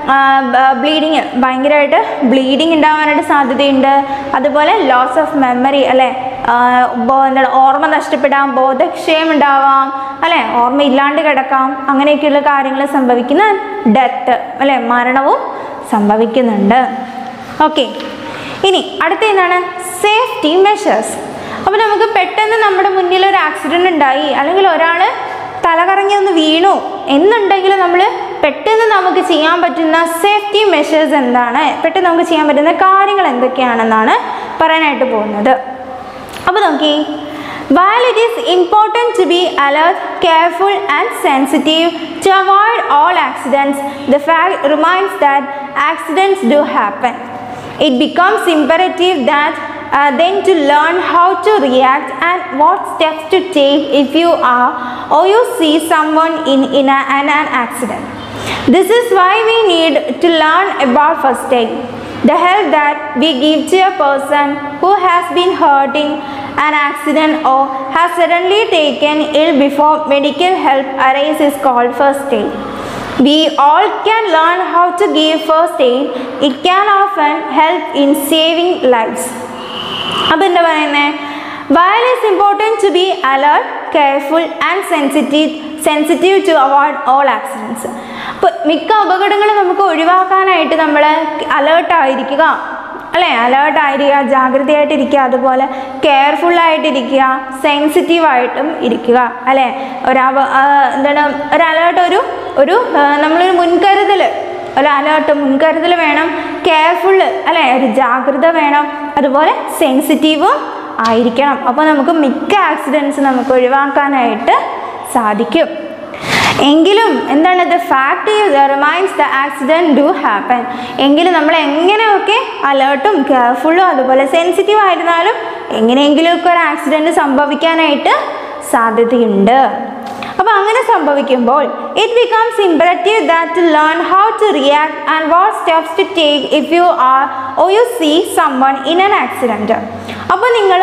ബ്ലീഡിങ് ഭയങ്കരമായിട്ട് ബ്ലീഡിങ് ഉണ്ടാവാനായിട്ട് സാധ്യതയുണ്ട് അതുപോലെ ലോസ് ഓഫ് മെമ്മറി അല്ലേ ആ, ബോ- എന്താണ് ഓർമ്മ നഷ്ടപ്പെടാം ബോധക്ഷയം ഉണ്ടാവാം അല്ലേ ഓർമ്മ ഇല്ലാണ്ട് കിടക്കാം അങ്ങനെയൊക്കെയുള്ള കാര്യങ്ങൾ സംഭവിക്കുന്ന ഡെത്ത് അല്ലേ മരണവും സംഭവിക്കുന്നുണ്ട് ഓക്കെ ഇനി അടുത്ത എന്താണ് സേഫ്റ്റി മെഷേഴ്സ് അപ്പോൾ നമുക്ക് പെട്ടെന്ന് നമ്മുടെ മുന്നിൽ ഒരു ആക്സിഡൻറ്റ് ഉണ്ടായി അല്ലെങ്കിൽ ഒരാൾ തലകറങ്ങി ഒന്ന് വീണു എന്നുണ്ടെങ്കിൽ നമ്മൾ പെട്ടെന്ന് നമുക്ക് ചെയ്യാൻ പറ്റുന്ന സേഫ്റ്റി മെഷേഴ്സ് എന്താണ് പെട്ടെന്ന് നമുക്ക് ചെയ്യാൻ പറ്റുന്ന കാര്യങ്ങൾ എന്തൊക്കെയാണെന്നാണ് പറയാനായിട്ട് പോകുന്നത് അപ്പോൾ നോക്കി While it is important to be alert, careful, and sensitive to avoid all accidents, the fact remains that accidents do happen. It becomes imperative that uh, then to learn how to react and what steps to take if you are or you see someone in, in a, an, an accident. This is why we need to learn about first aid. The help that we give to a person who has been hurt in an accident or has suddenly taken ill before medical help arrives is called first aid. We all can learn how to give first aid. It can often help in saving lives. അപ്പോൾ എന്താ പറയുന്നത് while is important to be alert careful and sensitive sensitive to avoid all accidents അപ്പോൾ മിക്ക അപകടങ്ങളും നമുക്ക് ഒഴിവാക്കാനായിട്ട് നമ്മൾ അലേർട്ടായിരിക്കുക അല്ലേ അലേർട്ടായിരിക്കുക ജാഗ്രതയായിട്ടിരിക്കുക അതുപോലെ കെയർഫുള്ളായിട്ടിരിക്കുക സെൻസിറ്റീവായിട്ടും ഇരിക്കുക അല്ലേ ഒരു അവ- ആ, എന്താണ് ഒരു അലേർട്ട് ഒരു ഒരു ആ, നമ്മളൊരു മുൻകരുതൽ ഒരു അലേർട്ട് മുൻകരുതൽ വേണം കെയർഫുള്ള് അല്ലേ ഒരു ജാഗ്രത വേണം അതുപോലെ സെൻസിറ്റീവും ആയിരിക്കണം അപ്പോൾ നമുക്ക് മിക്ക ആക്സിഡൻസ് നമുക്ക് ഒഴിവാക്കാനായിട്ട് സാധിക്കും എങ്കിലും എന്താണ് the fact remains the accident do happen എങ്കിലും നമ്മൾ എങ്ങനെയൊക്കെ അലേർട്ടും കെയർഫുള്ളും അതുപോലെ സെൻസിറ്റീവ് ആയിരുന്നാലും എങ്ങനെയെങ്കിലുമൊക്കെ ഒരു ആക്സിഡൻറ്റ് സംഭവിക്കാനായിട്ട് സാധ്യതയുണ്ട് അപ്പോൾ അങ്ങനെ സംഭവിക്കുമ്പോൾ it becomes imperative that to learn how to react and what steps to take if you are or you see someone in an accident അപ്പോൾ നിങ്ങൾ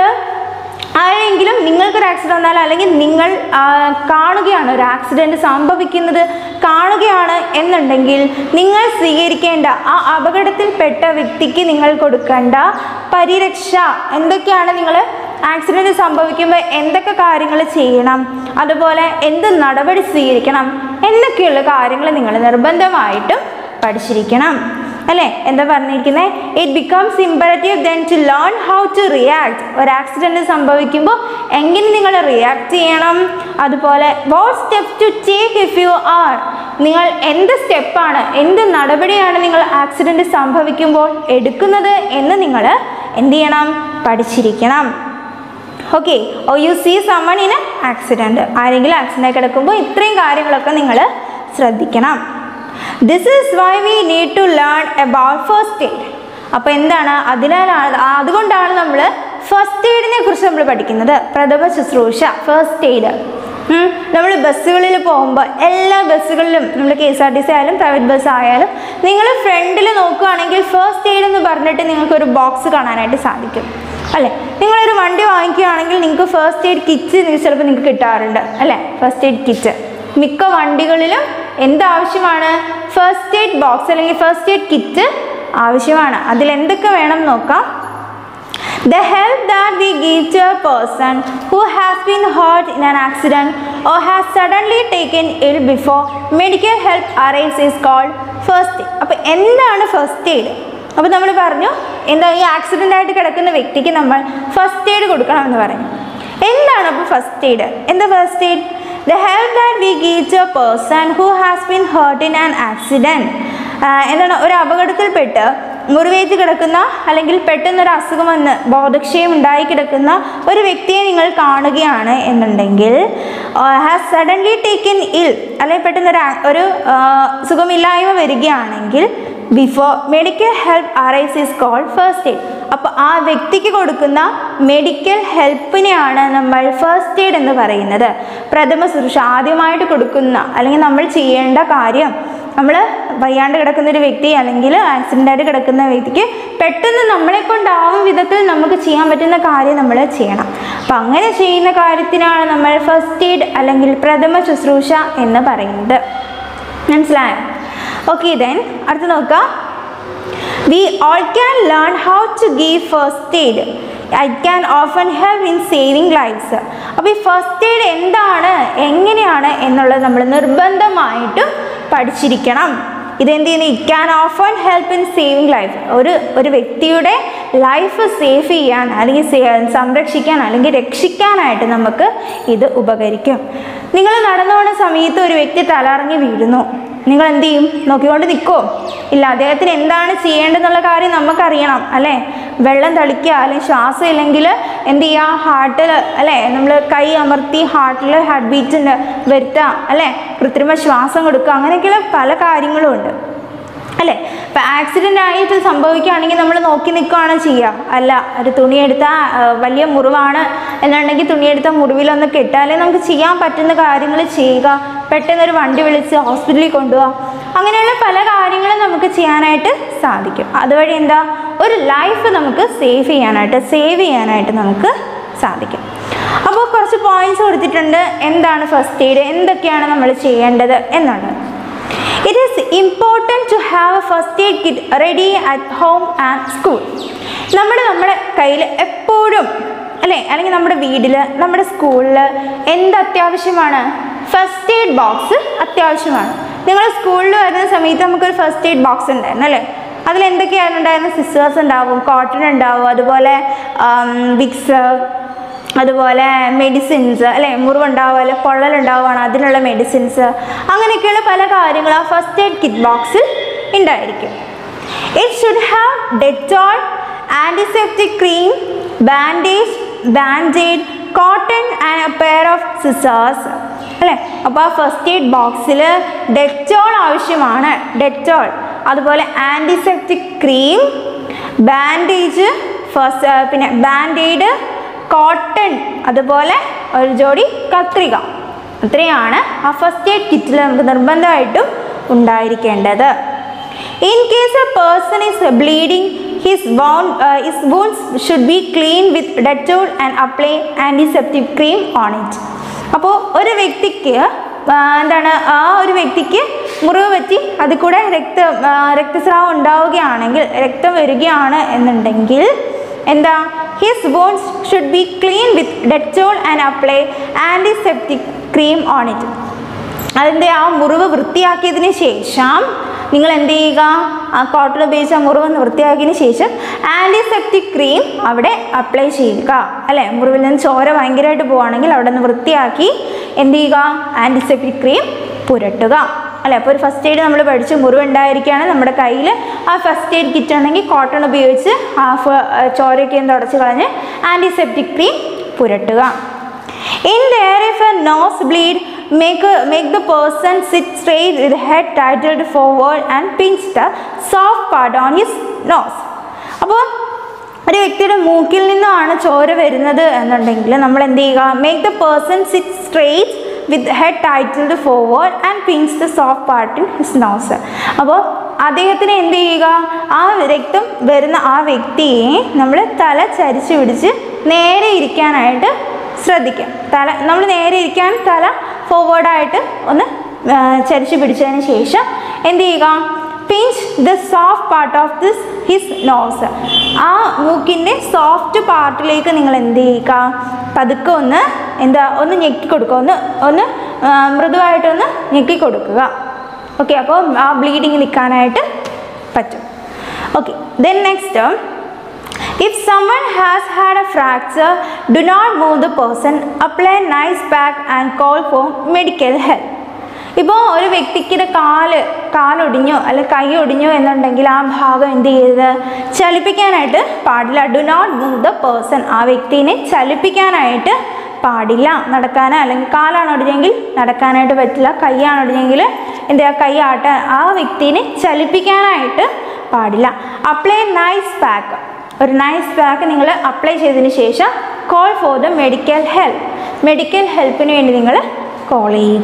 ആരെങ്കിലും നിങ്ങൾക്കൊരു ആക്സിഡൻറ്റ് വന്നാൽ അല്ലെങ്കിൽ നിങ്ങൾ ആ, കാണുകയാണ് ഒരു ആക്സിഡൻറ്റ് സംഭവിക്കുന്നത് കാണുകയാണ് എന്നുണ്ടെങ്കിൽ നിങ്ങൾ സ്വീകരിക്കേണ്ട ആ അപകടത്തിൽപ്പെട്ട വ്യക്തിക്ക് നിങ്ങൾ കൊടുക്കേണ്ട പരിരക്ഷ എന്തൊക്കെയാണ് നിങ്ങൾ ആക്സിഡൻറ്റ് സംഭവിക്കുമ്പോൾ എന്തൊക്കെ കാര്യങ്ങൾ ചെയ്യണം അതുപോലെ എന്ത് നടപടി സ്വീകരിക്കണം എന്നൊക്കെയുള്ള കാര്യങ്ങൾ നിങ്ങൾ നിർബന്ധമായിട്ടും പഠിച്ചിരിക്കണം അല്ലേ എന്താ പറഞ്ഞിരിക്കുന്നത് it becomes imperative then to learn how to react ഒരു ആക്സിഡൻറ്റ് സംഭവിക്കുമ്പോൾ എങ്ങനെ നിങ്ങൾ റിയാക്ട് ചെയ്യണം അതുപോലെ what step to take if you are നിങ്ങൾ എന്ത് സ്റ്റെപ്പാണ് എന്ത് നടപടിയാണ് നിങ്ങൾ ആക്സിഡൻറ്റ് സംഭവിക്കുമ്പോൾ എടുക്കുന്നത് എന്ന് നിങ്ങൾ എന്ത് ചെയ്യണം പഠിച്ചിരിക്കണം okay or you see someone in accident ആരെങ്കിലും ആക്സിഡൻ്റ് കിടക്കുമ്പോൾ ഇത്രയും കാര്യങ്ങളൊക്കെ നിങ്ങൾ ശ്രദ്ധിക്കണം this is why we need to learn about first aid അപ്പോൾ എന്താണ് അതിനാലാണ് അതുകൊണ്ടാണ് നമ്മൾ ഫസ്റ്റ് എയ്ഡിനെ കുറിച്ച് നമ്മൾ പഠിക്കുന്നത് പ്രഥമ ശുശ്രൂഷ ഫസ്റ്റ് എയ്ഡ് നമ്മൾ ബസ്സുകളിൽ പോകുമ്പോൾ എല്ലാ ബസ്സുകളിലും നമ്മൾ കെ എസ് ആർ ടി സി ആയാലും പ്രൈവറ്റ് ബസ് ആയാലും നിങ്ങൾ ഫ്രണ്ടിൽ നോക്കുകയാണെങ്കിൽ ഫസ്റ്റ് എയ്ഡ് എന്ന് പറഞ്ഞിട്ട് നിങ്ങൾക്കൊരു ബോക്സ് കാണാനായിട്ട് സാധിക്കും അല്ലേ നിങ്ങളൊരു വണ്ടി വാങ്ങിക്കുകയാണെങ്കിൽ നിങ്ങൾക്ക് ഫസ്റ്റ് എയ്ഡ് കിറ്റ് ചിലപ്പോൾ നിങ്ങൾക്ക് കിട്ടാറുണ്ട് അല്ലേ ഫസ്റ്റ് എയ്ഡ് കിറ്റ് മിക്ക വണ്ടികളിലും എന്താവശ്യമാണ് ഫസ്റ്റ് എയ്ഡ് ബോക്സ് അല്ലെങ്കിൽ ഫസ്റ്റ് എയ്ഡ് കിറ്റ് ആവശ്യമാണ് അതിൽ എന്തൊക്കെ വേണം നോക്കാം The help that we give to a person who has been hurt in an accident or has suddenly taken ill before medical help arrives is called first aid. അപ്പോൾ എന്താണ് first aid അപ്പോൾ നമ്മൾ പറഞ്ഞു എന്താ ഈ ആക്സിഡൻ്റ് ആയിട്ട് കിടക്കുന്ന വ്യക്തിക്ക് നമ്മൾ ഫസ്റ്റ് എയ്ഡ് കൊടുക്കണമെന്ന് പറഞ്ഞു എന്താണ് അപ്പോൾ ഫസ്റ്റ് എയ്ഡ് എന്താ first aid the help that we give to a person who has been hurt in an accident എന്താണ് ഒരു അപകടത്തിൽപ്പെട്ട് മുറിവേറ്റ് കിടക്കുന്ന അല്ലെങ്കിൽ പെട്ടെന്നൊരു അസുഖം വന്ന് ബോധക്ഷയം ഉണ്ടായി കിടക്കുന്ന ഒരു വ്യക്തിയെ നിങ്ങൾ കാണുകയാണ് എന്നുണ്ടെങ്കിൽ ഹാസ് സഡൻലി ടേക്കൻ ഇൽ അല്ലെങ്കിൽ പെട്ടെന്നൊരു ആ- ഒരു ആ, സുഖമില്ലായ്മ വരികയാണെങ്കിൽ before medical help arise is called first aid അപ്പോൾ ആ വ്യക്തിക്ക് കൊടുക്കുന്ന മെഡിക്കൽ ഹെൽപ്പിനെയാണ് നമ്മൾ ഫസ്റ്റ് എയ്ഡ് എന്ന് പറയുന്നത് പ്രഥമ ശുശ്രൂഷ ആദ്യമായിട്ട് കൊടുക്കുന്ന അല്ലെങ്കിൽ നമ്മൾ ചെയ്യേണ്ട കാര്യം നമ്മൾ വയ്യാണ്ട് കിടക്കുന്ന ഒരു വ്യക്തി അല്ലെങ്കിൽ ആക്സിഡൻ്റ് ആയിട്ട് കിടക്കുന്ന വ്യക്തിക്ക് പെട്ടെന്ന് നമ്മളെ കൊണ്ടാവും വിധത്തിൽ നമുക്ക് ചെയ്യാൻ പറ്റുന്ന കാര്യം നമ്മൾ ചെയ്യണം അപ്പം അങ്ങനെ ചെയ്യുന്ന കാര്യത്തിനാണ് നമ്മൾ ഫസ്റ്റ് എയ്ഡ് അല്ലെങ്കിൽ പ്രഥമ ശുശ്രൂഷ എന്ന് പറയുന്നത് മനസ്സിലായോ ഓക്കെ ദെൻ അടുത്ത് നോക്കാം we all can learn how to give first aid I can often help in saving lives അപ്പോൾ ഈ ഫസ്റ്റ് എയ്ഡ് എന്താണ് എങ്ങനെയാണ് എന്നുള്ളത് നമ്മൾ നിർബന്ധമായിട്ടും പഠിച്ചിരിക്കണം ഇതെന്ത് ചെയ്യുന്നു it can often help in saving life ഒരു ഒരു വ്യക്തിയുടെ ലൈഫ് സേഫ് ചെയ്യാൻ അല്ലെങ്കിൽ സേ- സംരക്ഷിക്കാൻ അല്ലെങ്കിൽ രക്ഷിക്കാനായിട്ട് നമുക്ക് ഇത് ഉപകരിക്കും നിങ്ങൾ നടന്നു പോകുന്ന സമയത്ത് ഒരു വ്യക്തി തലറങ്ങി വീഴുന്നു നിങ്ങൾ എന്ത് ചെയ്യും നോക്കിക്കൊണ്ട് നിൽക്കുമോ ഇല്ല അദ്ദേഹത്തിന് എന്താണ് ചെയ്യേണ്ടതെന്നുള്ള കാര്യം നമുക്കറിയണം അല്ലേ വെള്ളം തളിക്കുക അല്ലെങ്കിൽ ശ്വാസം ഇല്ലെങ്കിൽ എന്ത് ചെയ്യുക ഹാർട്ടിൽ അല്ലേ നമ്മൾ കൈ അമർത്തി ഹാർട്ടിൽ ഹാർട്ട് ബീറ്റ് വരുത്തുക അല്ലേ കൃത്രിമ ശ്വാസം കൊടുക്കുക അങ്ങനെയൊക്കെയുള്ള പല കാര്യങ്ങളും ഉണ്ട് അല്ലേ ഇപ്പം ആക്സിഡൻ്റ് ആയിട്ട് സംഭവിക്കുകയാണെങ്കിൽ നമ്മൾ നോക്കി നിൽക്കുകയാണ് ചെയ്യുക അല്ല ഒരു തുണിയെടുത്താൽ വലിയ മുറിവാണ് എന്നുണ്ടെങ്കിൽ തുണിയെടുത്ത മുറിവിലൊന്ന് കെട്ടാലേ നമുക്ക് ചെയ്യാൻ പറ്റുന്ന കാര്യങ്ങൾ ചെയ്യുക പെട്ടെന്നൊരു വണ്ടി വിളിച്ച് ഹോസ്പിറ്റലിൽ കൊണ്ടുപോകുക അങ്ങനെയുള്ള പല കാര്യങ്ങളും നമുക്ക് ചെയ്യാനായിട്ട് സാധിക്കും അതുവഴി എന്താ ഒരു ലൈഫ് നമുക്ക് സേവ് ചെയ്യാനായിട്ട് സേവ് ചെയ്യാനായിട്ട് നമുക്ക് സാധിക്കും അപ്പോൾ കുറച്ച് പോയിന്റ്സ് കൊടുത്തിട്ടുണ്ട് എന്താണ് ഫസ്റ്റ് എയ്ഡ് എന്തൊക്കെയാണ് നമ്മൾ ചെയ്യേണ്ടത് എന്നുള്ളത് it is important to have a first aid kit ready at home and school നമ്മൾ നമ്മുടെ കയ്യിൽ എപ്പോഴും അല്ലേ അല്ലെങ്കിൽ നമ്മുടെ വീട്ടിൽ നമ്മുടെ സ്കൂളിൽ എന്ത് അത്യാവശ്യമാണ് ഫസ്റ്റ് എയ്ഡ് ബോക്സ് അത്യാവശ്യമാണ് നിങ്ങൾ സ്കൂളിൽ വരുന്ന സമയത്ത് നമുക്കൊരു ഫസ്റ്റ് എയ്ഡ് ബോക്സ് ഉണ്ടായിരുന്നു അല്ലേ അതിൽ എന്തൊക്കെയാണ് ഉണ്ടായിരുന്നത് സിസ്റ്റേഴ്സ് ഉണ്ടാവും കോട്ടൺ ഉണ്ടാവും അതുപോലെ വിക്സ് അതുപോലെ മെഡിസിൻസ് അല്ലേ മുറിവുണ്ടാവുക പൊള്ളലുണ്ടാവുകയാണ് അതിനുള്ള മെഡിസിൻസ് അങ്ങനെയൊക്കെയുള്ള പല കാര്യങ്ങളും ആ ഫസ്റ്റ് എയ്ഡ് കിറ്റ് ബോക്സിൽ ഉണ്ടായിരിക്കും it should have Dettol antiseptic cream bandage bandaid cotton and a pair of scissors അല്ലേ അപ്പോൾ ആ ഫസ്റ്റ് എയ്ഡ് ബോക്സിൽ ഡെറ്റോൾ ആവശ്യമാണ് ഡെറ്റോൾ അതുപോലെ ആൻറ്റിസെപ്റ്റിക് ക്രീം ബാൻഡേജ് ഫസ്റ്റ് പിന്നെ ബാൻഡേഡ് കോട്ടൺ അതുപോലെ ഒരു ജോഡി കത്രിക ഇത്രയാണ് ആ ഫസ്റ്റ് എയ്ഡ് കിറ്റിൽ നമുക്ക് നിർബന്ധമായിട്ടും ഉണ്ടായിരിക്കേണ്ടത് in case a person is bleeding his wound his wounds should be clean with Dettol and apply antiseptic cream on it അപ്പോൾ ഒരു വ്യക്തിക്ക് ആ, എന്താണ് ആ ഒരു വ്യക്തിക്ക് മുറിവ് പറ്റി അതിൽ കൂടെ രക്ത ആ, രക്തസ്രാവം ഉണ്ടാവുകയാണെങ്കിൽ രക്തം വരികയാണ് എന്നുണ്ടെങ്കിൽ എന്താ his bones should be clean with Dettol and apply antiseptic cream on it അതിൻ്റെ ആ മുറിവ് വൃത്തിയാക്കിയതിന് ശേഷം നിങ്ങൾ എന്ത് ചെയ്യുക ആ കോട്ടൺ ഉപയോഗിച്ച് ആ മുറിവ് വൃത്തിയാക്കിയതിന് ശേഷം ആൻറ്റിസെപ്റ്റിക് ക്രീം അവിടെ അപ്ലൈ ചെയ്യുക അല്ലേ മുറിവിൽ നിന്ന് ചോര ഭയങ്കരമായിട്ട് പോവുകയാണെങ്കിൽ അവിടെ നിന്ന് വൃത്തിയാക്കി എന്ത് ചെയ്യുക ആൻറ്റിസെപ്റ്റിക് ക്രീം പുരട്ടുക അല്ലേ അപ്പോൾ ഒരു ഫസ്റ്റ് എയ്ഡ് നമ്മൾ പഠിച്ചു മുറിവുണ്ടായിരിക്കുകയാണ് നമ്മുടെ കയ്യിൽ ആ ഫസ്റ്റ് എയ്ഡ് കിറ്റ് ഉണ്ടെങ്കിൽ കോട്ടൺ ഉപയോഗിച്ച് ഹാഫ് ചോരയൊക്കെ ഒന്ന് തുടച്ച് കളഞ്ഞ് ആൻറ്റിസെപ്റ്റിക് ക്രീം പുരട്ടുക In there, if a nose bleed, make, a, make the person sit straight with head titled forward and pinch the soft part on his nose. അപ്പോൾ ഒരു വ്യക്തിയുടെ മൂക്കിൽ നിന്നാണ് ചോര വരുന്നത് എന്നുണ്ടെങ്കിൽ നമ്മൾ എന്ത് ചെയ്യുക make the person sit straight with head tilted forward and pinch the soft part in his nose അപ്പോൾ അദ്ദേഹത്തിന് എന്ത് ചെയ്യുക ആ രക്തം വരുന്ന ആ വ്യക്തിയെ നമ്മൾ തല ചരിച്ചു പിടിച്ച് നേരെ ഇരിക്കാനായിട്ട് ശ്രദ്ധിക്കാം തല നമ്മൾ നേരെ ഇരിക്കാൻ തല ഫോർവേഡായിട്ട് ഒന്ന് ആ, ചരിച്ചു പിടിച്ചതിന് ശേഷം എന്ത് ചെയ്യുക pinch the soft part of this his nose ആ മൂക്കിൻ്റെ സോഫ്റ്റ് പാർട്ടിലേക്ക് നിങ്ങൾ എന്ത് ചെയ്യുക പതുക്കെ ഒന്ന് എന്താ ഒന്ന് ഞെക്കി കൊടുക്കുക ഒന്ന് ഒന്ന് ആ, മൃദുവായിട്ടൊന്ന് ഞെക്കി കൊടുക്കുക ഓക്കെ അപ്പോൾ ആ ബ്ലീഡിങ് നിൽക്കാനായിട്ട് പറ്റും okay then next If someone has had a fracture, do not move the person, apply nice pack and call for medical help. ഇപ്പോൾ ഒരു വ്യക്തിക്കിടെ കാല് കാലൊടിഞ്ഞോ അല്ലെ കൈ ഒടിഞ്ഞോ എന്നുണ്ടെങ്കിൽ ആ ഭാഗം എന്ത് ചെയ്യരുത് ചലിപ്പിക്കാനായിട്ട് പാടില്ല do not move the person ആ വ്യക്തിനെ ചലിപ്പിക്കാനായിട്ട് പാടില്ല നടക്കാനോ അല്ലെങ്കിൽ കാലാണ് ഒടിഞ്ഞെങ്കിൽ നടക്കാനായിട്ട് പറ്റില്ല കൈയാണ് ഒടിഞ്ഞെങ്കിൽ എന്താ കൈ ആട്ടാൻ ആ വ്യക്തിനെ ചലിപ്പിക്കാനായിട്ട് പാടില്ല അപ്ലൈ നൈസ് പാക്ക് ഒരു നൈസ് പാക്ക് നിങ്ങൾ അപ്ലൈ ചെയ്തതിന് ശേഷം call for the medical help medical help വേണ്ടി നിങ്ങൾ കോൾ ചെയ്യുക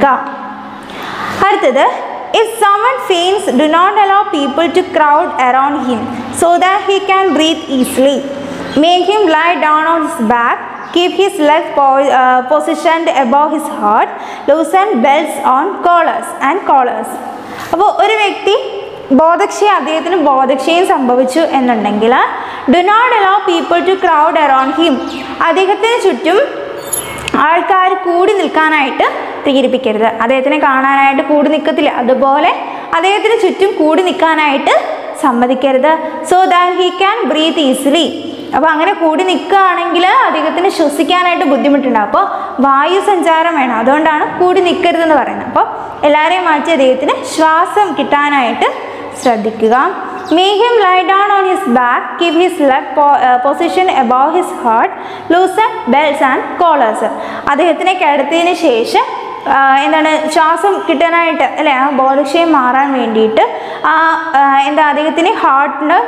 അടുത്തത് if someone faints do not allow people to crowd around him so that he can breathe easily make him lie down on his back keep his leg positioned above his heart loosen belts on collars and collars അപ്പോൾ ഒരു വ്യക്തി ബോധക്ഷയം അദ്ദേഹത്തിന് ബോധക്ഷയം സംഭവിച്ചു എന്നുണ്ടെങ്കിൽ do not allow people to crowd around him അദ്ദേഹത്തിന് ചുറ്റും ആൾക്കാർ കൂടി നിൽക്കാനായിട്ട് പ്രേരിപ്പിക്കരുത് അദ്ദേഹത്തിനെ കാണാനായിട്ട് കൂടി നിൽക്കത്തില്ല അതുപോലെ അദ്ദേഹത്തിന് ചുറ്റും കൂടി നിൽക്കാനായിട്ട് സമ്മതിക്കരുത് so that he can breathe easily അപ്പോൾ അങ്ങനെ കൂടി നിൽക്കുകയാണെങ്കിൽ അദ്ദേഹത്തിന് ശ്വസിക്കാനായിട്ട് ബുദ്ധിമുട്ടുണ്ട് അപ്പോൾ വായു സഞ്ചാരം വേണം അതുകൊണ്ടാണ് കൂടി നിൽക്കരുതെന്ന് പറയുന്നത് അപ്പോൾ എല്ലാവരെയും മാറ്റി അദ്ദേഹത്തിന് ശ്വാസം കിട്ടാനായിട്ട് ശ്രദ്ധിക്കുക make him lie down on his back keep his leg position above his heart loosen belts and collars അദ്ദേഹത്തിനെ കിടത്തിയതിന് ശേഷം ആ, എന്താണ് ശ്വാസം കിട്ടാനായിട്ട് അല്ലേ ആ ബോധക്ഷയം മാറാൻ വേണ്ടിയിട്ട് ആ ആ, എന്താ അദ്ദേഹത്തിന് ഹാർട്ടിന്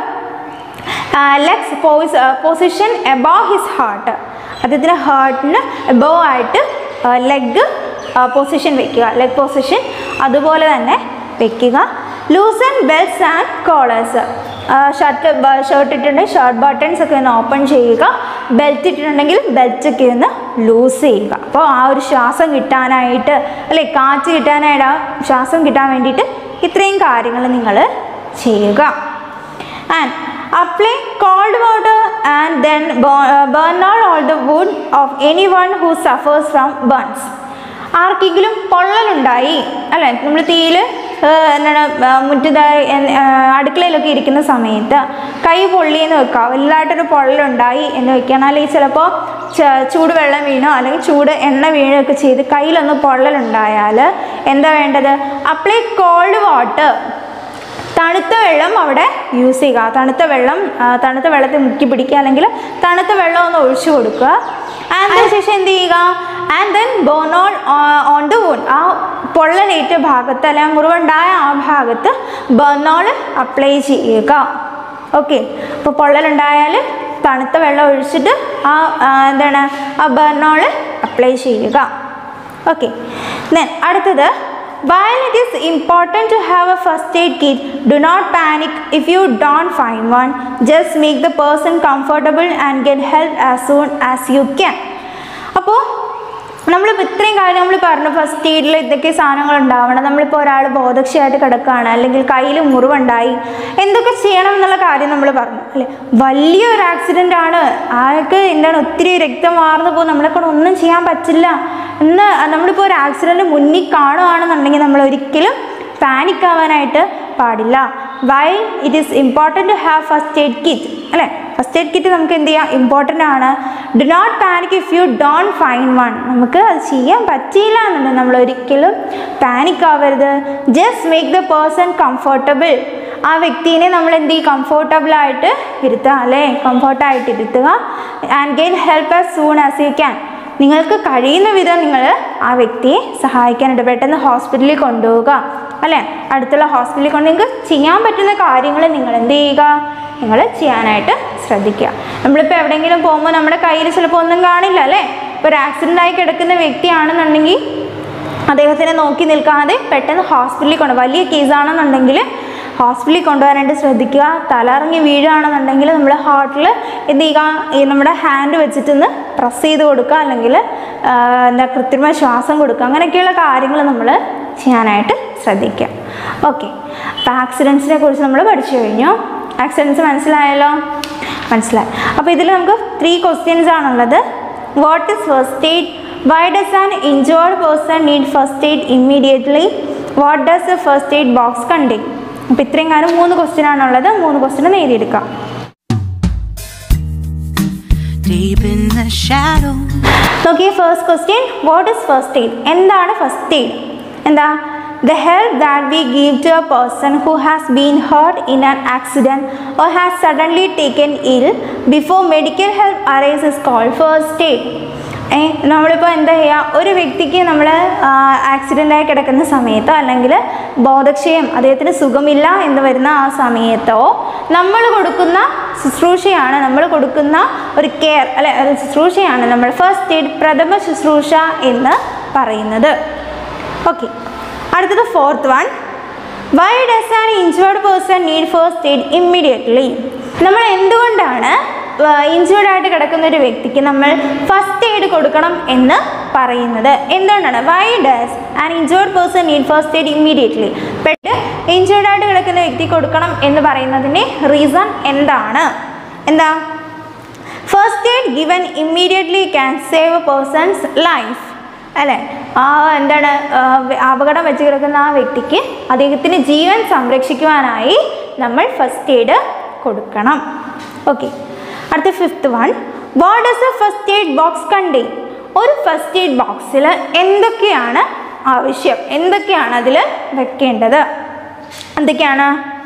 legs poise position above his heart അദ്ദേഹത്തിന് ഹാർട്ടിന് എബവ് ആയിട്ട് ലെഗ് പൊസിഷൻ വെക്കുക ലെഗ് പൊസിഷൻ അതുപോലെ തന്നെ വെക്കുക loosen belts and collars shirt shirt ഇട്ടിട്ടുണ്ടെങ്കിൽ ഷർട്ട് ബട്ടൺസ് ഒക്കെ ഒന്ന് ഓപ്പൺ ചെയ്യുക ബെൽറ്റ് ഇട്ടിട്ടുണ്ടെങ്കിൽ ബെൽറ്റ് ഒക്കെ ഒന്ന് ലൂസ് ചെയ്യുക അപ്പോൾ ആ ഒരു ശ്വാസം കിട്ടാനായിട്ട് അല്ലെ കാറ്റ് കിട്ടാനായിട്ട് ആ ശ്വാസം കിട്ടാൻ വേണ്ടിയിട്ട് ഇത്രയും കാര്യങ്ങൾ നിങ്ങൾ ചെയ്യുക and apply cold water and then burn, uh, burn out all the wound of anyone who suffers from burns ആർക്കെങ്കിലും പൊള്ളലുണ്ടായി അല്ലേ നമ്മൾ തീയിൽ എന്താണ് ആ, മുറ്റത്ത് എൻ- ആ, അടുക്കളയിലൊക്കെ ഇരിക്കുന്ന സമയത്ത് കൈ പൊള്ളിയെന്ന് വെക്കുക വലുതായിട്ടൊരു പൊള്ളലുണ്ടായി എന്ന് വെക്കുകയാണ് അല്ലെങ്കിൽ ചിലപ്പോൾ ചൂടുവെള്ളം വീണോ അല്ലെങ്കിൽ ചൂട് എണ്ണ വീഴുകയൊക്കെ ചെയ്ത് കയ്യിലൊന്ന് പൊള്ളലുണ്ടായാൽ എന്താ വേണ്ടത് അപ്ലൈ കോൾഡ് വാട്ടർ തണുത്ത വെള്ളം അവിടെ യൂസ് ചെയ്യുക തണുത്ത വെള്ളം ആ, തണുത്ത വെള്ളത്തിൽ മുക്കി പിടിക്കുക അല്ലെങ്കിൽ തണുത്ത വെള്ളം ഒന്ന് ഒഴിച്ചു കൊടുക്കുക ആൻഡ് അതിനുശേഷം എന്ത് ചെയ്യുക and then Burnol on the wound ആ പൊള്ളലേറ്റ ഭാഗത്ത് അല്ലെങ്കിൽ മുറിവുണ്ടായ ആ ഭാഗത്ത് ബർണോൾ അപ്ലൈ ചെയ്യുക ഓക്കെ അപ്പോൾ പൊള്ളലുണ്ടായാൽ തണുത്ത വെള്ളം ഒഴിച്ചിട്ട് ആ ആ, എന്താണ് ആ ബർണോൾ അപ്ലൈ ചെയ്യുക ഓക്കെ ദെൻ അടുത്തത് While it is important to have a first aid kit, do not panic if you don't find one. Just make the person comfortable and get help as soon as you can. അപ്പോൾ നമ്മളിപ്പോൾ ഇത്രയും കാര്യം നമ്മൾ പറഞ്ഞു first എയ്ഡിൽ ഇതൊക്കെ സാധനങ്ങൾ ഉണ്ടാവണം നമ്മളിപ്പോൾ ഒരാൾ ബോധക്ഷയമായിട്ട് കിടക്കുകയാണ് അല്ലെങ്കിൽ കയ്യിൽ മുറിവുണ്ടായി എന്തൊക്കെ ചെയ്യണം എന്നുള്ള കാര്യം നമ്മൾ പറഞ്ഞു അല്ലേ വലിയൊരു ആക്സിഡൻ്റ് ആണ് ആൾക്ക് എന്താണ് ഒത്തിരി രക്തം വാർന്നു പോകും നമ്മളെ കൊണ്ട് ഒന്നും ചെയ്യാൻ പറ്റില്ല എന്ന് നമ്മളിപ്പോൾ ഒരു ആക്സിഡൻറ്റ് മുന്നിൽ കാണുകയാണെന്നുണ്ടെങ്കിൽ നമ്മൾ ഒരിക്കലും പാനിക് ആവാനായിട്ട് പാടില്ല why it is important to have first aid kit അല്ലേ ഫസ്റ്റ് എയ്ഡ് കിറ്റ് നമുക്ക് എന്ത് ചെയ്യാം ഇമ്പോർട്ടൻ്റ് ആണ് do not panic if you don't find one നമുക്ക് അത് ചെയ്യാൻ പറ്റിയില്ല എന്നുണ്ടെങ്കിൽ നമ്മൾ ഒരിക്കലും പാനിക് ആവരുത് just make the person comfortable ആ വ്യക്തിനെ നമ്മൾ എന്ത് ചെയ്യും കംഫർട്ടബിൾ ആയിട്ട് ഇരുത്തുക അല്ലേ കംഫർട്ടായിട്ട് ഇരുത്തുക and gain help as soon as you can നിങ്ങൾക്ക് കഴിയുന്ന വിധം നിങ്ങൾ ആ വ്യക്തിയെ സഹായിക്കാനുണ്ട് പെട്ടെന്ന് ഹോസ്പിറ്റലിൽ കൊണ്ടുപോവുക അല്ലേ അടുത്തുള്ള ഹോസ്പിറ്റലിൽ കൊണ്ട് നിങ്ങൾക്ക് ചെയ്യാൻ പറ്റുന്ന കാര്യങ്ങൾ നിങ്ങൾ എന്ത് ചെയ്യുക നിങ്ങൾ ചെയ്യാനായിട്ട് ശ്രദ്ധിക്കുക നമ്മളിപ്പോൾ എവിടെയെങ്കിലും പോകുമ്പോൾ നമ്മുടെ കയ്യിൽ ചിലപ്പോൾ ഒന്നും കാണില്ല അല്ലേ ഇപ്പോൾ ഒരു ആക്സിഡൻ്റ് ആയി കിടക്കുന്ന വ്യക്തിയാണെന്നുണ്ടെങ്കിൽ അദ്ദേഹത്തിനെ നോക്കി നിൽക്കാതെ പെട്ടെന്ന് ഹോസ്പിറ്റലിൽ കൊണ്ട് വലിയ കേസാണെന്നുണ്ടെങ്കിൽ ഹോസ്പിറ്റലിൽ കൊണ്ടുപോകാനായിട്ട് ശ്രദ്ധിക്കുക തലറങ്ങി വീഴുകയാണെന്നുണ്ടെങ്കിൽ നമ്മൾ ഹാർട്ടിൽ എന്ത് ചെയ്യുക ഈ നമ്മുടെ ഹാൻഡ് വെച്ചിട്ടൊന്ന് പ്രസ് ചെയ്ത് കൊടുക്കുക അല്ലെങ്കിൽ ആ, എന്താ കൃത്രിമ ശ്വാസം കൊടുക്കുക അങ്ങനെയൊക്കെയുള്ള കാര്യങ്ങൾ നമ്മൾ ചെയ്യാനായിട്ട് ശ്രദ്ധിക്കുക ഓക്കെ അപ്പോൾ ആക്സിഡൻസിനെ കുറിച്ച് നമ്മൾ പഠിച്ചു കഴിഞ്ഞു ആക്സിഡൻസ് മനസ്സിലായല്ലോ മനസ്സിലായി അപ്പോൾ ഇതിൽ നമുക്ക് ത്രീ ക്വസ്റ്റ്യൻസ് ആണുള്ളത് what is first aid why does an injured person need first aid immediately what does a first aid box contain അപ്പോൾ ഇത്രയും കാലം മൂന്ന് ക്വസ്റ്റ്യൻ ആണുള്ളത് മൂന്ന് ക്വസ്റ്റ്യൻ എഴുതിയെടുക്കാം deep in the shadows. നോക്കിയേ first question what is first aid എന്താണ് first aid എന്താ the help that we give to a person who has been hurt in an accident or has suddenly taken ഇൽ before medical help arise is called first aid ഏ നമ്മളിപ്പോൾ എന്താ ചെയ്യുക ഒരു വ്യക്തിക്ക് നമ്മൾ ആക്സിഡൻ്റായി കിടക്കുന്ന സമയത്തോ അല്ലെങ്കിൽ ബോധക്ഷയം അദ്ദേഹത്തിന് സുഖമില്ല എന്ന് വരുന്ന ആ സമയത്തോ നമ്മൾ കൊടുക്കുന്ന ശുശ്രൂഷയാണ് നമ്മൾ കൊടുക്കുന്ന ഒരു കെയർ അല്ലെ ഒരു ശുശ്രൂഷയാണ് നമ്മൾ ഫസ്റ്റ് എയ്ഡ് പ്രഥമ ശുശ്രൂഷ എന്ന് പറയുന്നത് ഓക്കെ അടുത്തത് fourth one why does an injured person need first aid immediately നമ്മൾ എന്തുകൊണ്ടാണ് ഇഞ്ചേർഡ് ആയിട്ട് കിടക്കുന്ന ഒരു വ്യക്തിക്ക് നമ്മൾ ഫസ്റ്റ് എയ്ഡ് കൊടുക്കണം എന്ന് പറയുന്നത് എന്തുകൊണ്ടാണ് why does an injured person need first aid immediately പെട്ട് ഇഞ്ചേർഡ് ആയിട്ട് കിടക്കുന്ന വ്യക്തി കൊടുക്കണം എന്ന് പറയുന്നതിൻ്റെ റീസൺ എന്താണ് എന്താ first aid given immediately can save a person's life അല്ലേ ആ എന്താണ് ആ, വ- അപകടം വെച്ച് കിടക്കുന്ന ആ വ്യക്തിക്ക് അദ്ദേഹത്തിന് ജീവൻ സംരക്ഷിക്കുവാനായി നമ്മൾ ഫസ്റ്റ് എയ്ഡ് കൊടുക്കണം ഓക്കെ അടുത്ത fifth one what does a first aid box contain ഒരു ഫസ്റ്റ് എയ്ഡ് ബോക്സിൽ എന്തൊക്കെയാണ് ആവശ്യം എന്തൊക്കെയാണ് അതിൽ വെക്കേണ്ടത് എന്തൊക്കെയാണ്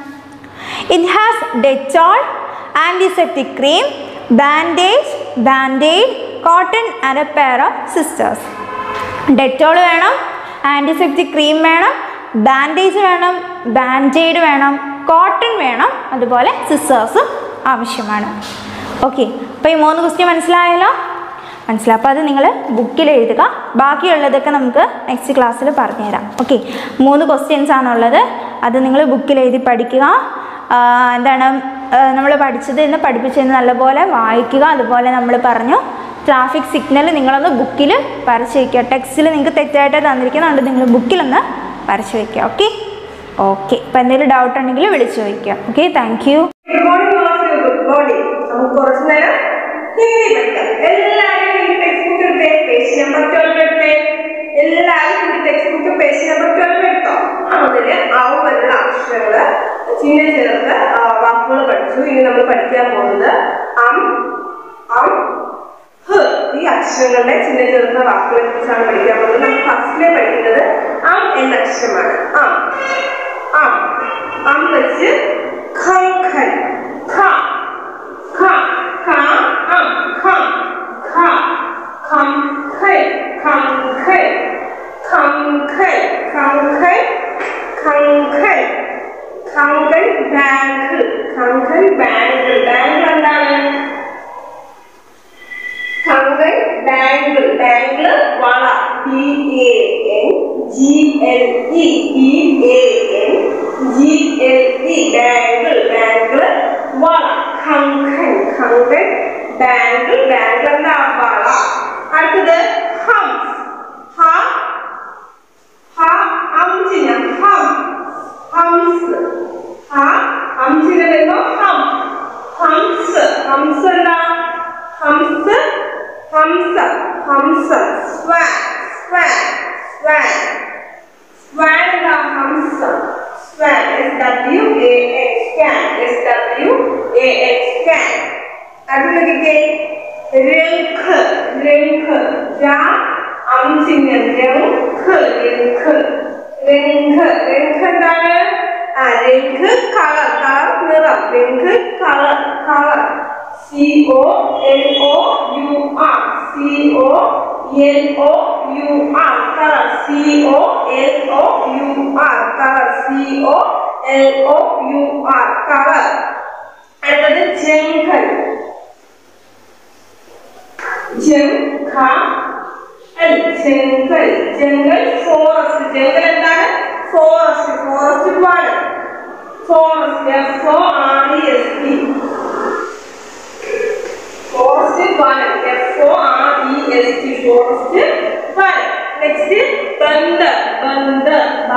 it has Dettol antiseptic cream bandage bandaid cotton and a pair of scissors Dettol വേണം ആൻറ്റിസെപ്റ്റിക് ക്രീം വേണം ബാൻഡേജ് വേണം ബാൻഡേഡ് വേണം കോട്ടൺ വേണം അതുപോലെ സിസ്റ്റേഴ്സും ആവശ്യമാണ് ഓക്കെ അപ്പോൾ ഈ മൂന്ന് ക്വസ്റ്റ്യൻ മനസ്സിലായല്ലോ മനസ്സിലായി അപ്പോൾ അത് നിങ്ങൾ ബുക്കിൽ എഴുതുക ബാക്കിയുള്ളതൊക്കെ നമുക്ക് നെക്സ്റ്റ് ക്ലാസ്സിൽ പറഞ്ഞുതരാം ഓക്കെ മൂന്ന് ക്വസ്റ്റ്യൻസ് ആണുള്ളത് അത് നിങ്ങൾ ബുക്കിൽ എഴുതി പഠിക്കുക ആ, എന്താണ് നമ്മൾ പഠിച്ചത് എന്ന് പഠിപ്പിച്ചത് നല്ലപോലെ വായിക്കുക അതുപോലെ നമ്മൾ പറഞ്ഞു ട്രാഫിക് സിഗ്നൽ നിങ്ങളൊന്ന് ബുക്കിൽ വരച്ച് വയ്ക്കുക ടെക്സ്റ്റിൽ നിങ്ങൾക്ക് തെറ്റായിട്ട് തന്നിരിക്കുന്നുണ്ട് നിങ്ങൾ ബുക്കിലൊന്ന് വരച്ച് വയ്ക്കുക ഓക്കെ ഓക്കെ അപ്പോൾ എന്തെങ്കിലും ഡൗട്ട് ഉണ്ടെങ്കിൽ വിളിച്ച് ചോദിക്കുക okay thank you good morning master good morning നമുക്ക് കുറച്ചു നേരം ഹിന്ദി പഠിക്കാം എല്ലാവരും ഹിന്ദി ടെക്സ്റ്റ് ബുക്ക് എടുത്തേ പേജ് നമ്പർ ട്വൽവ് എടുത്തേ എല്ലാവരും Hindi text book page number twelve എടുത്തോ അതില് ആവ് വരുന്ന അക്ഷരങ്ങള് ചിഹ്നം ചേർത്ത് വാക്കുകൾ പഠിച്ചു ഇനി നമ്മൾ പഠിക്കാൻ പോകുന്നത് അം അം ഹ് ഈ അക്ഷരങ്ങളുടെ ചിഹ്നം ചേർത്ത വാക്കുകളെ കുറിച്ചാണ് പഠിക്കാൻ പോകുന്നത് നമ്മൾ ഫസ്റ്റിലെ പഠിക്കുന്നത് അം എന്ന അക്ഷരമാണ് അം അം അം വെച്ച് ഖം ഖൻ ഖ ഖ ഖ അം ഖം ഖ ഖം ഖൈ ഖം ഖൈ ഖം ഖൈ ഖം ഖൈ ഖം ഖൈ ഖങ്കൻ ബാങ്ക് ഖങ്കൻ ബാങ്ക് ബാങ്ക് എന്താണ് ഖങ്കൻ ബാങ്കിൾ ബാങ്കിൾ വള B A N G L E B A N G L E bangle bangle വള ഖങ്കൻ ഖങ്കൻ ബാങ്കിൾ ബാങ്കിൾ എന്താ വള അടുത്തത് ഹം ഹ ഹ അംചിന ഹം ഹംസ് ഹ അംചിന വരുമ്പോ ഹം ഹംസ് ഹംസ് എന്താ ഹംസ് ഹംസ ഹംസ സ്വാൻ സ്വാൻ സ്വാൻ സ്വാൻ എന്താ ഹംസ swan W A N scan S W A N scan അത് നോക്കിക്കേ രംഖ് രംഖ് രാ അംസിംഗം രംഖ് രംഖ് രംഖ് രംഖ് എന്താണ് ആ രംഖ് കളർ കളർ നിറം രംഖ് colour colour C O L O U R C O L O U R colour C O L O U R colour C O L O U R colour അടുത്തത് ജംഗൽ ജംഖ അൽ ജംഗൽ ജംഗൽ forest ജംഗൽ എന്താണ് ഫോറസ്റ്റ് ഫോറസ്റ്റ് പാട് forest F O R E S T forest വനം F O R E S T forest വനം നെക്സ്റ്റ് ബന്ദ ബന്ദ ബ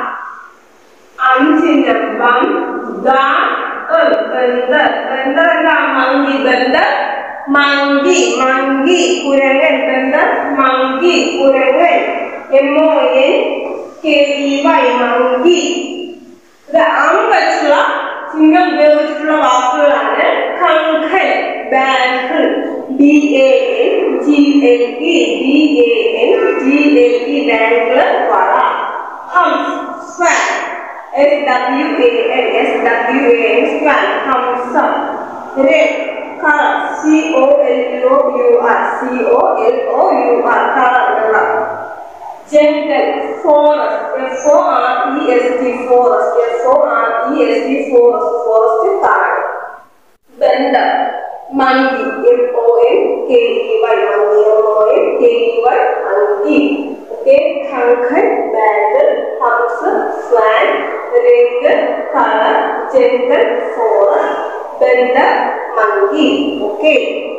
അഞ്ചിനം ബം ദ ബന്ദ ബന്ദ എന്താ മങ്കി ബന്ദ മങ്കി മങ്കി കുരങ്ങൻ ബന്ദ മങ്കി കുരങ്ങൻ M O N K E Y monkey ഇത് അം വെച്ചുള്ള ചിഹ്നം ഉപയോഗിച്ചിട്ടുള്ള വാക്കുകളാണ് കങ്കൽ bangle B A N G L E B A N G L E bangle വള ഹംസ് swan S W A N S W A N swan ഹംസം red colour C O L O U R C O L O U R colour നിറം ജംഗൽ forest F O R E S T forest F O R E S T forest forest കാട് ബന്ധം monkey M O N K E Y monkey M O N K E Y monkey okay കങ്കൻ bangle ഹംസ് swan രംഗ് colour ജംഗൽ forest ബന്ധ monkey okay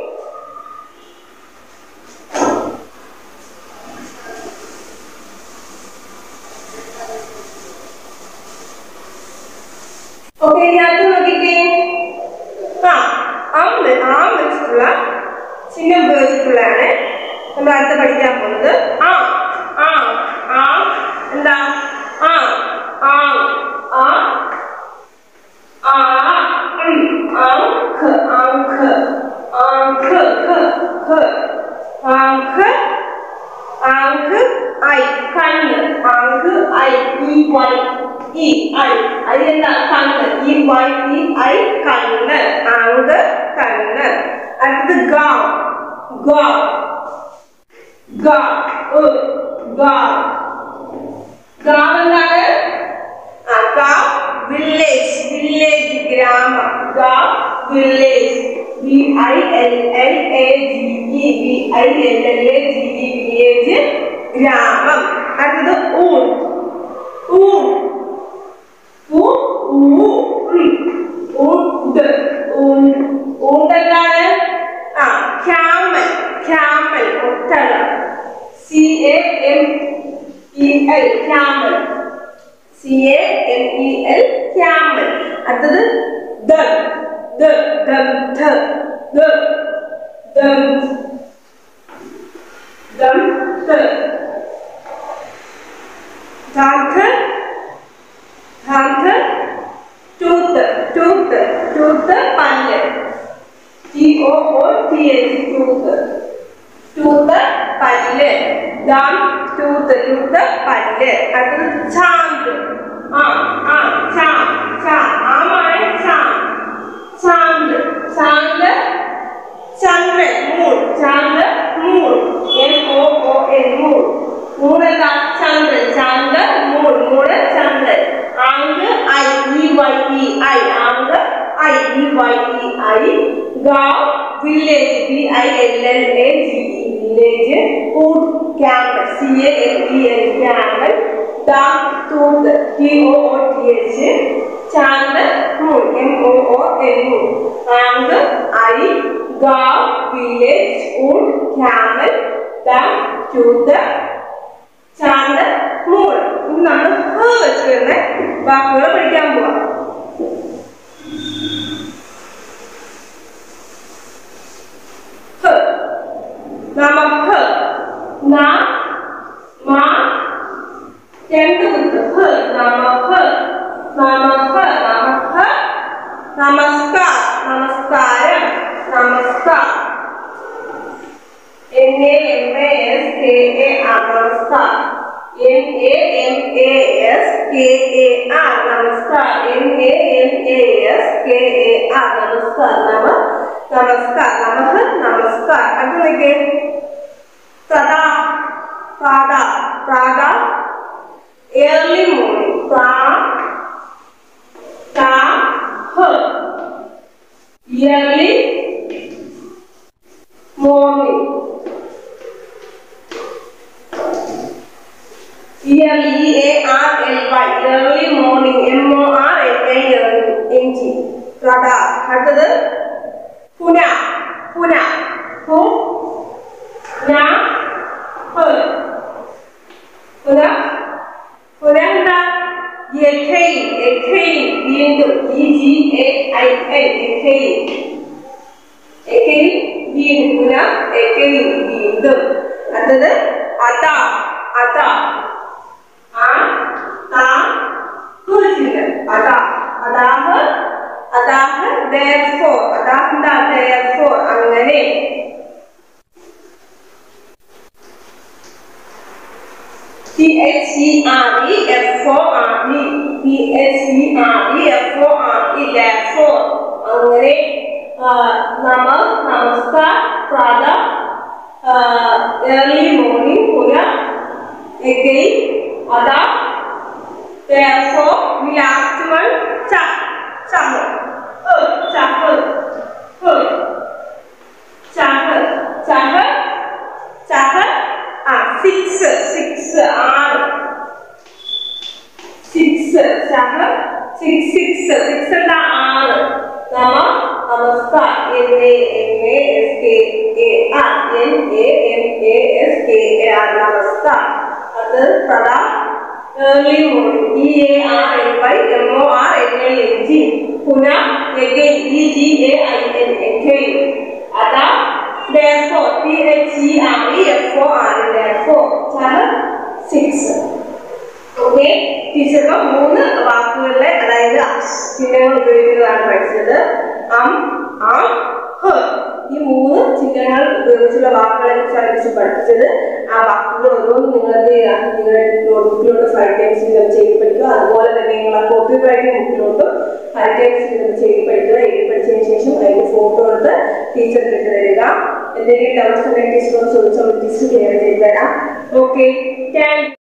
okay ഇതിനകത്ത് നോക്കിക്കേ ആ ആം വെ- ആം വെച്ചിട്ടുള്ള ചിഹ്നം ഉപയോഗിച്ചിട്ടുള്ളതാണ് നമ്മൾ അടുത്ത് പഠിക്കാൻ പോകുന്നത് ആ ആ ആ എന്താ ആ ആ ആ ആ ഉം, ആങ്ക് ആങ്ക് ആങ്ക് ഖ ഖ ആങ്ക് ആങ്ക് ഐ കണ്ണ് ആങ്ക് eye E Y E eye eye എന്താ കണ്ണ് ഇ വൈ ഇ ഐ കണ്ണ് ആങ്ക് കണ്ണ് അടുത്തത് ഗാ ഗാ ഗാ ഉ ഗാ ഗാ എന്താണ് ആ ഗാ വില്ലേജ് വില്ലേജ് ഗ്രാമം ഗാ village V I L L A G E V I L L A G E village ഗ്രാമം അടുത്തത് ഊൺ ഊൺ ഊ ഊ ഉം. ഊണ്ട് ഊൺ ഊണ്ട് എന്താണ് ആ ക്യാമൽ ക്യാമൽ ഒട്ടകം C A M E L camel C A M E L camel അടുത്തത് ദ ദ ദം ധ ദ ദം ദം ധ ധാന്ധ ധാന്ധ ടൂത്ത് ടൂത്ത് ടൂത്ത് പല്ല് T O O T H tooth tooth പല്ല് ദം ടൂത്ത് ടൂത്ത് പല്ല് അടുത്തത് ചാന്ത് ആ ആ ചാ ചാ ആമായ ചാ ചാന്ത് ചാന്ത് ചന്ദ്രൻ മൂൺ ചാന്ത് moon M O O N moon moon എന്താ ചന്ദ്രൻ ചാന്ത് മൂൺ മൂണ് ചന്ദ്രൻ ആങ്ക് eye E Y E eye ആങ്ക് eye E Y E eye ഗാവ് village V I L L A G E village ഊട്ട് camel C A L E L camel ദാം tooth T O O T H ചാന്ദ് moon M O O N moon ആങ്ക് eye ഗാവ് village ഊട്ട് camel ദാം tooth ചാന്ദ് moon ഇന്ന് നമ്മൾ ഹ വെച്ച് വരുന്ന വാക്കുകൾ പഠിക്കാൻ പോവാം ഹ നമുക്ക് ന മ രണ്ട് കുത്ത് ഹ നമുക്ക് നമുക്ക് ആർ നമസ്കാർ N A M A S K A R നമസ്കാർ N A M A S K A R നമസ്കാർ നമ നമസ്കാർ നമഃ നമസ്കാർ അടുത്ത നോക്കിയേ സദാ പ്രാത പ്രാത early morning pra ta h early morning early e a r l y early morning m o r n i n g prada അടുത്തത് പുന പുന പു ന ഹ പുന പുന എന്താ എഖൈൻ എഖൈൻ വീണ്ടും E G A I N again again വീണ്ടും പുന എഖൈൻ വീണ്ടും അടുത്തത് അത അത ആ താ കുറിച്ചില്ല അത അതാഹ് അതാഹ് therefore അതാഹ് എന്താ therefore അങ്ങനെ T H E R E F O R E T H E R E F O R E therefore അങ്ങനെ ആ, നമ നമസ്കാർ പ്രാത ഏർലി മോർണിംഗ് പുന again അതാ therefore we last one cha cham uh chah uh chah chah ചഹ ആ six six ആറ് സിക്സ് ചഹ സിക്സ് സിക്സ് സിക്സ് എന്താ ആറ് നമ നമസ്കാർ N A M A S K A R N A M A S K A R നമസ്കാർ അത് പ്രധാ early morning E A R L Y M O R N L N G പുന again E G A I N again അതാ therefore t h e r e f o r e therefore ചാന six okay ടീച്ചർക്ക് മൂന്ന് വാക്കുകളിലെ അതായത് ചിഹ്നങ്ങൾ ഉപയോഗിക്കുന്നതാണ് പഠിച്ചത് അം ആം ഹ ഈ മൂന്ന് ചിഹ്നങ്ങൾ ഉപയോഗിച്ചുള്ള വാക്കുകളെ കുറിച്ചാണ് ടീച്ചർ പഠിപ്പിച്ചത് ആ വാക്കുകൾ ഓരോന്നും നിങ്ങൾ എന്ത് ചെയ്യുക നിങ്ങളുടെ നോട്ട്ബുക്കിലോട്ട് ഫൈവ് ടൈംസ് വീതം ചെയ്ത് പഠിക്കുക അതുപോലെ തന്നെ നിങ്ങൾ ആ കോപ്പി റൈറ്റിംഗ് ബുക്കിലോട്ട് ഫൈവ് ടൈംസ് വീതം ചെയ്ത് പഠിക്കുക എഴുതി പഠിച്ചതിന് ശേഷം അതിന്റെ ഫോട്ടോ എടുത്ത് ടീച്ചർക്ക് ഇട്ട് തരിക എന്തെങ്കിലും ഡൗട്ട്സ് ഉണ്ടെങ്കിൽ ടീച്ചറോട് ചോദിച്ചാൽ ടീച്ചർ ക്ലിയർ ചെയ്ത് തരാം ഓക്കെ താങ്ക്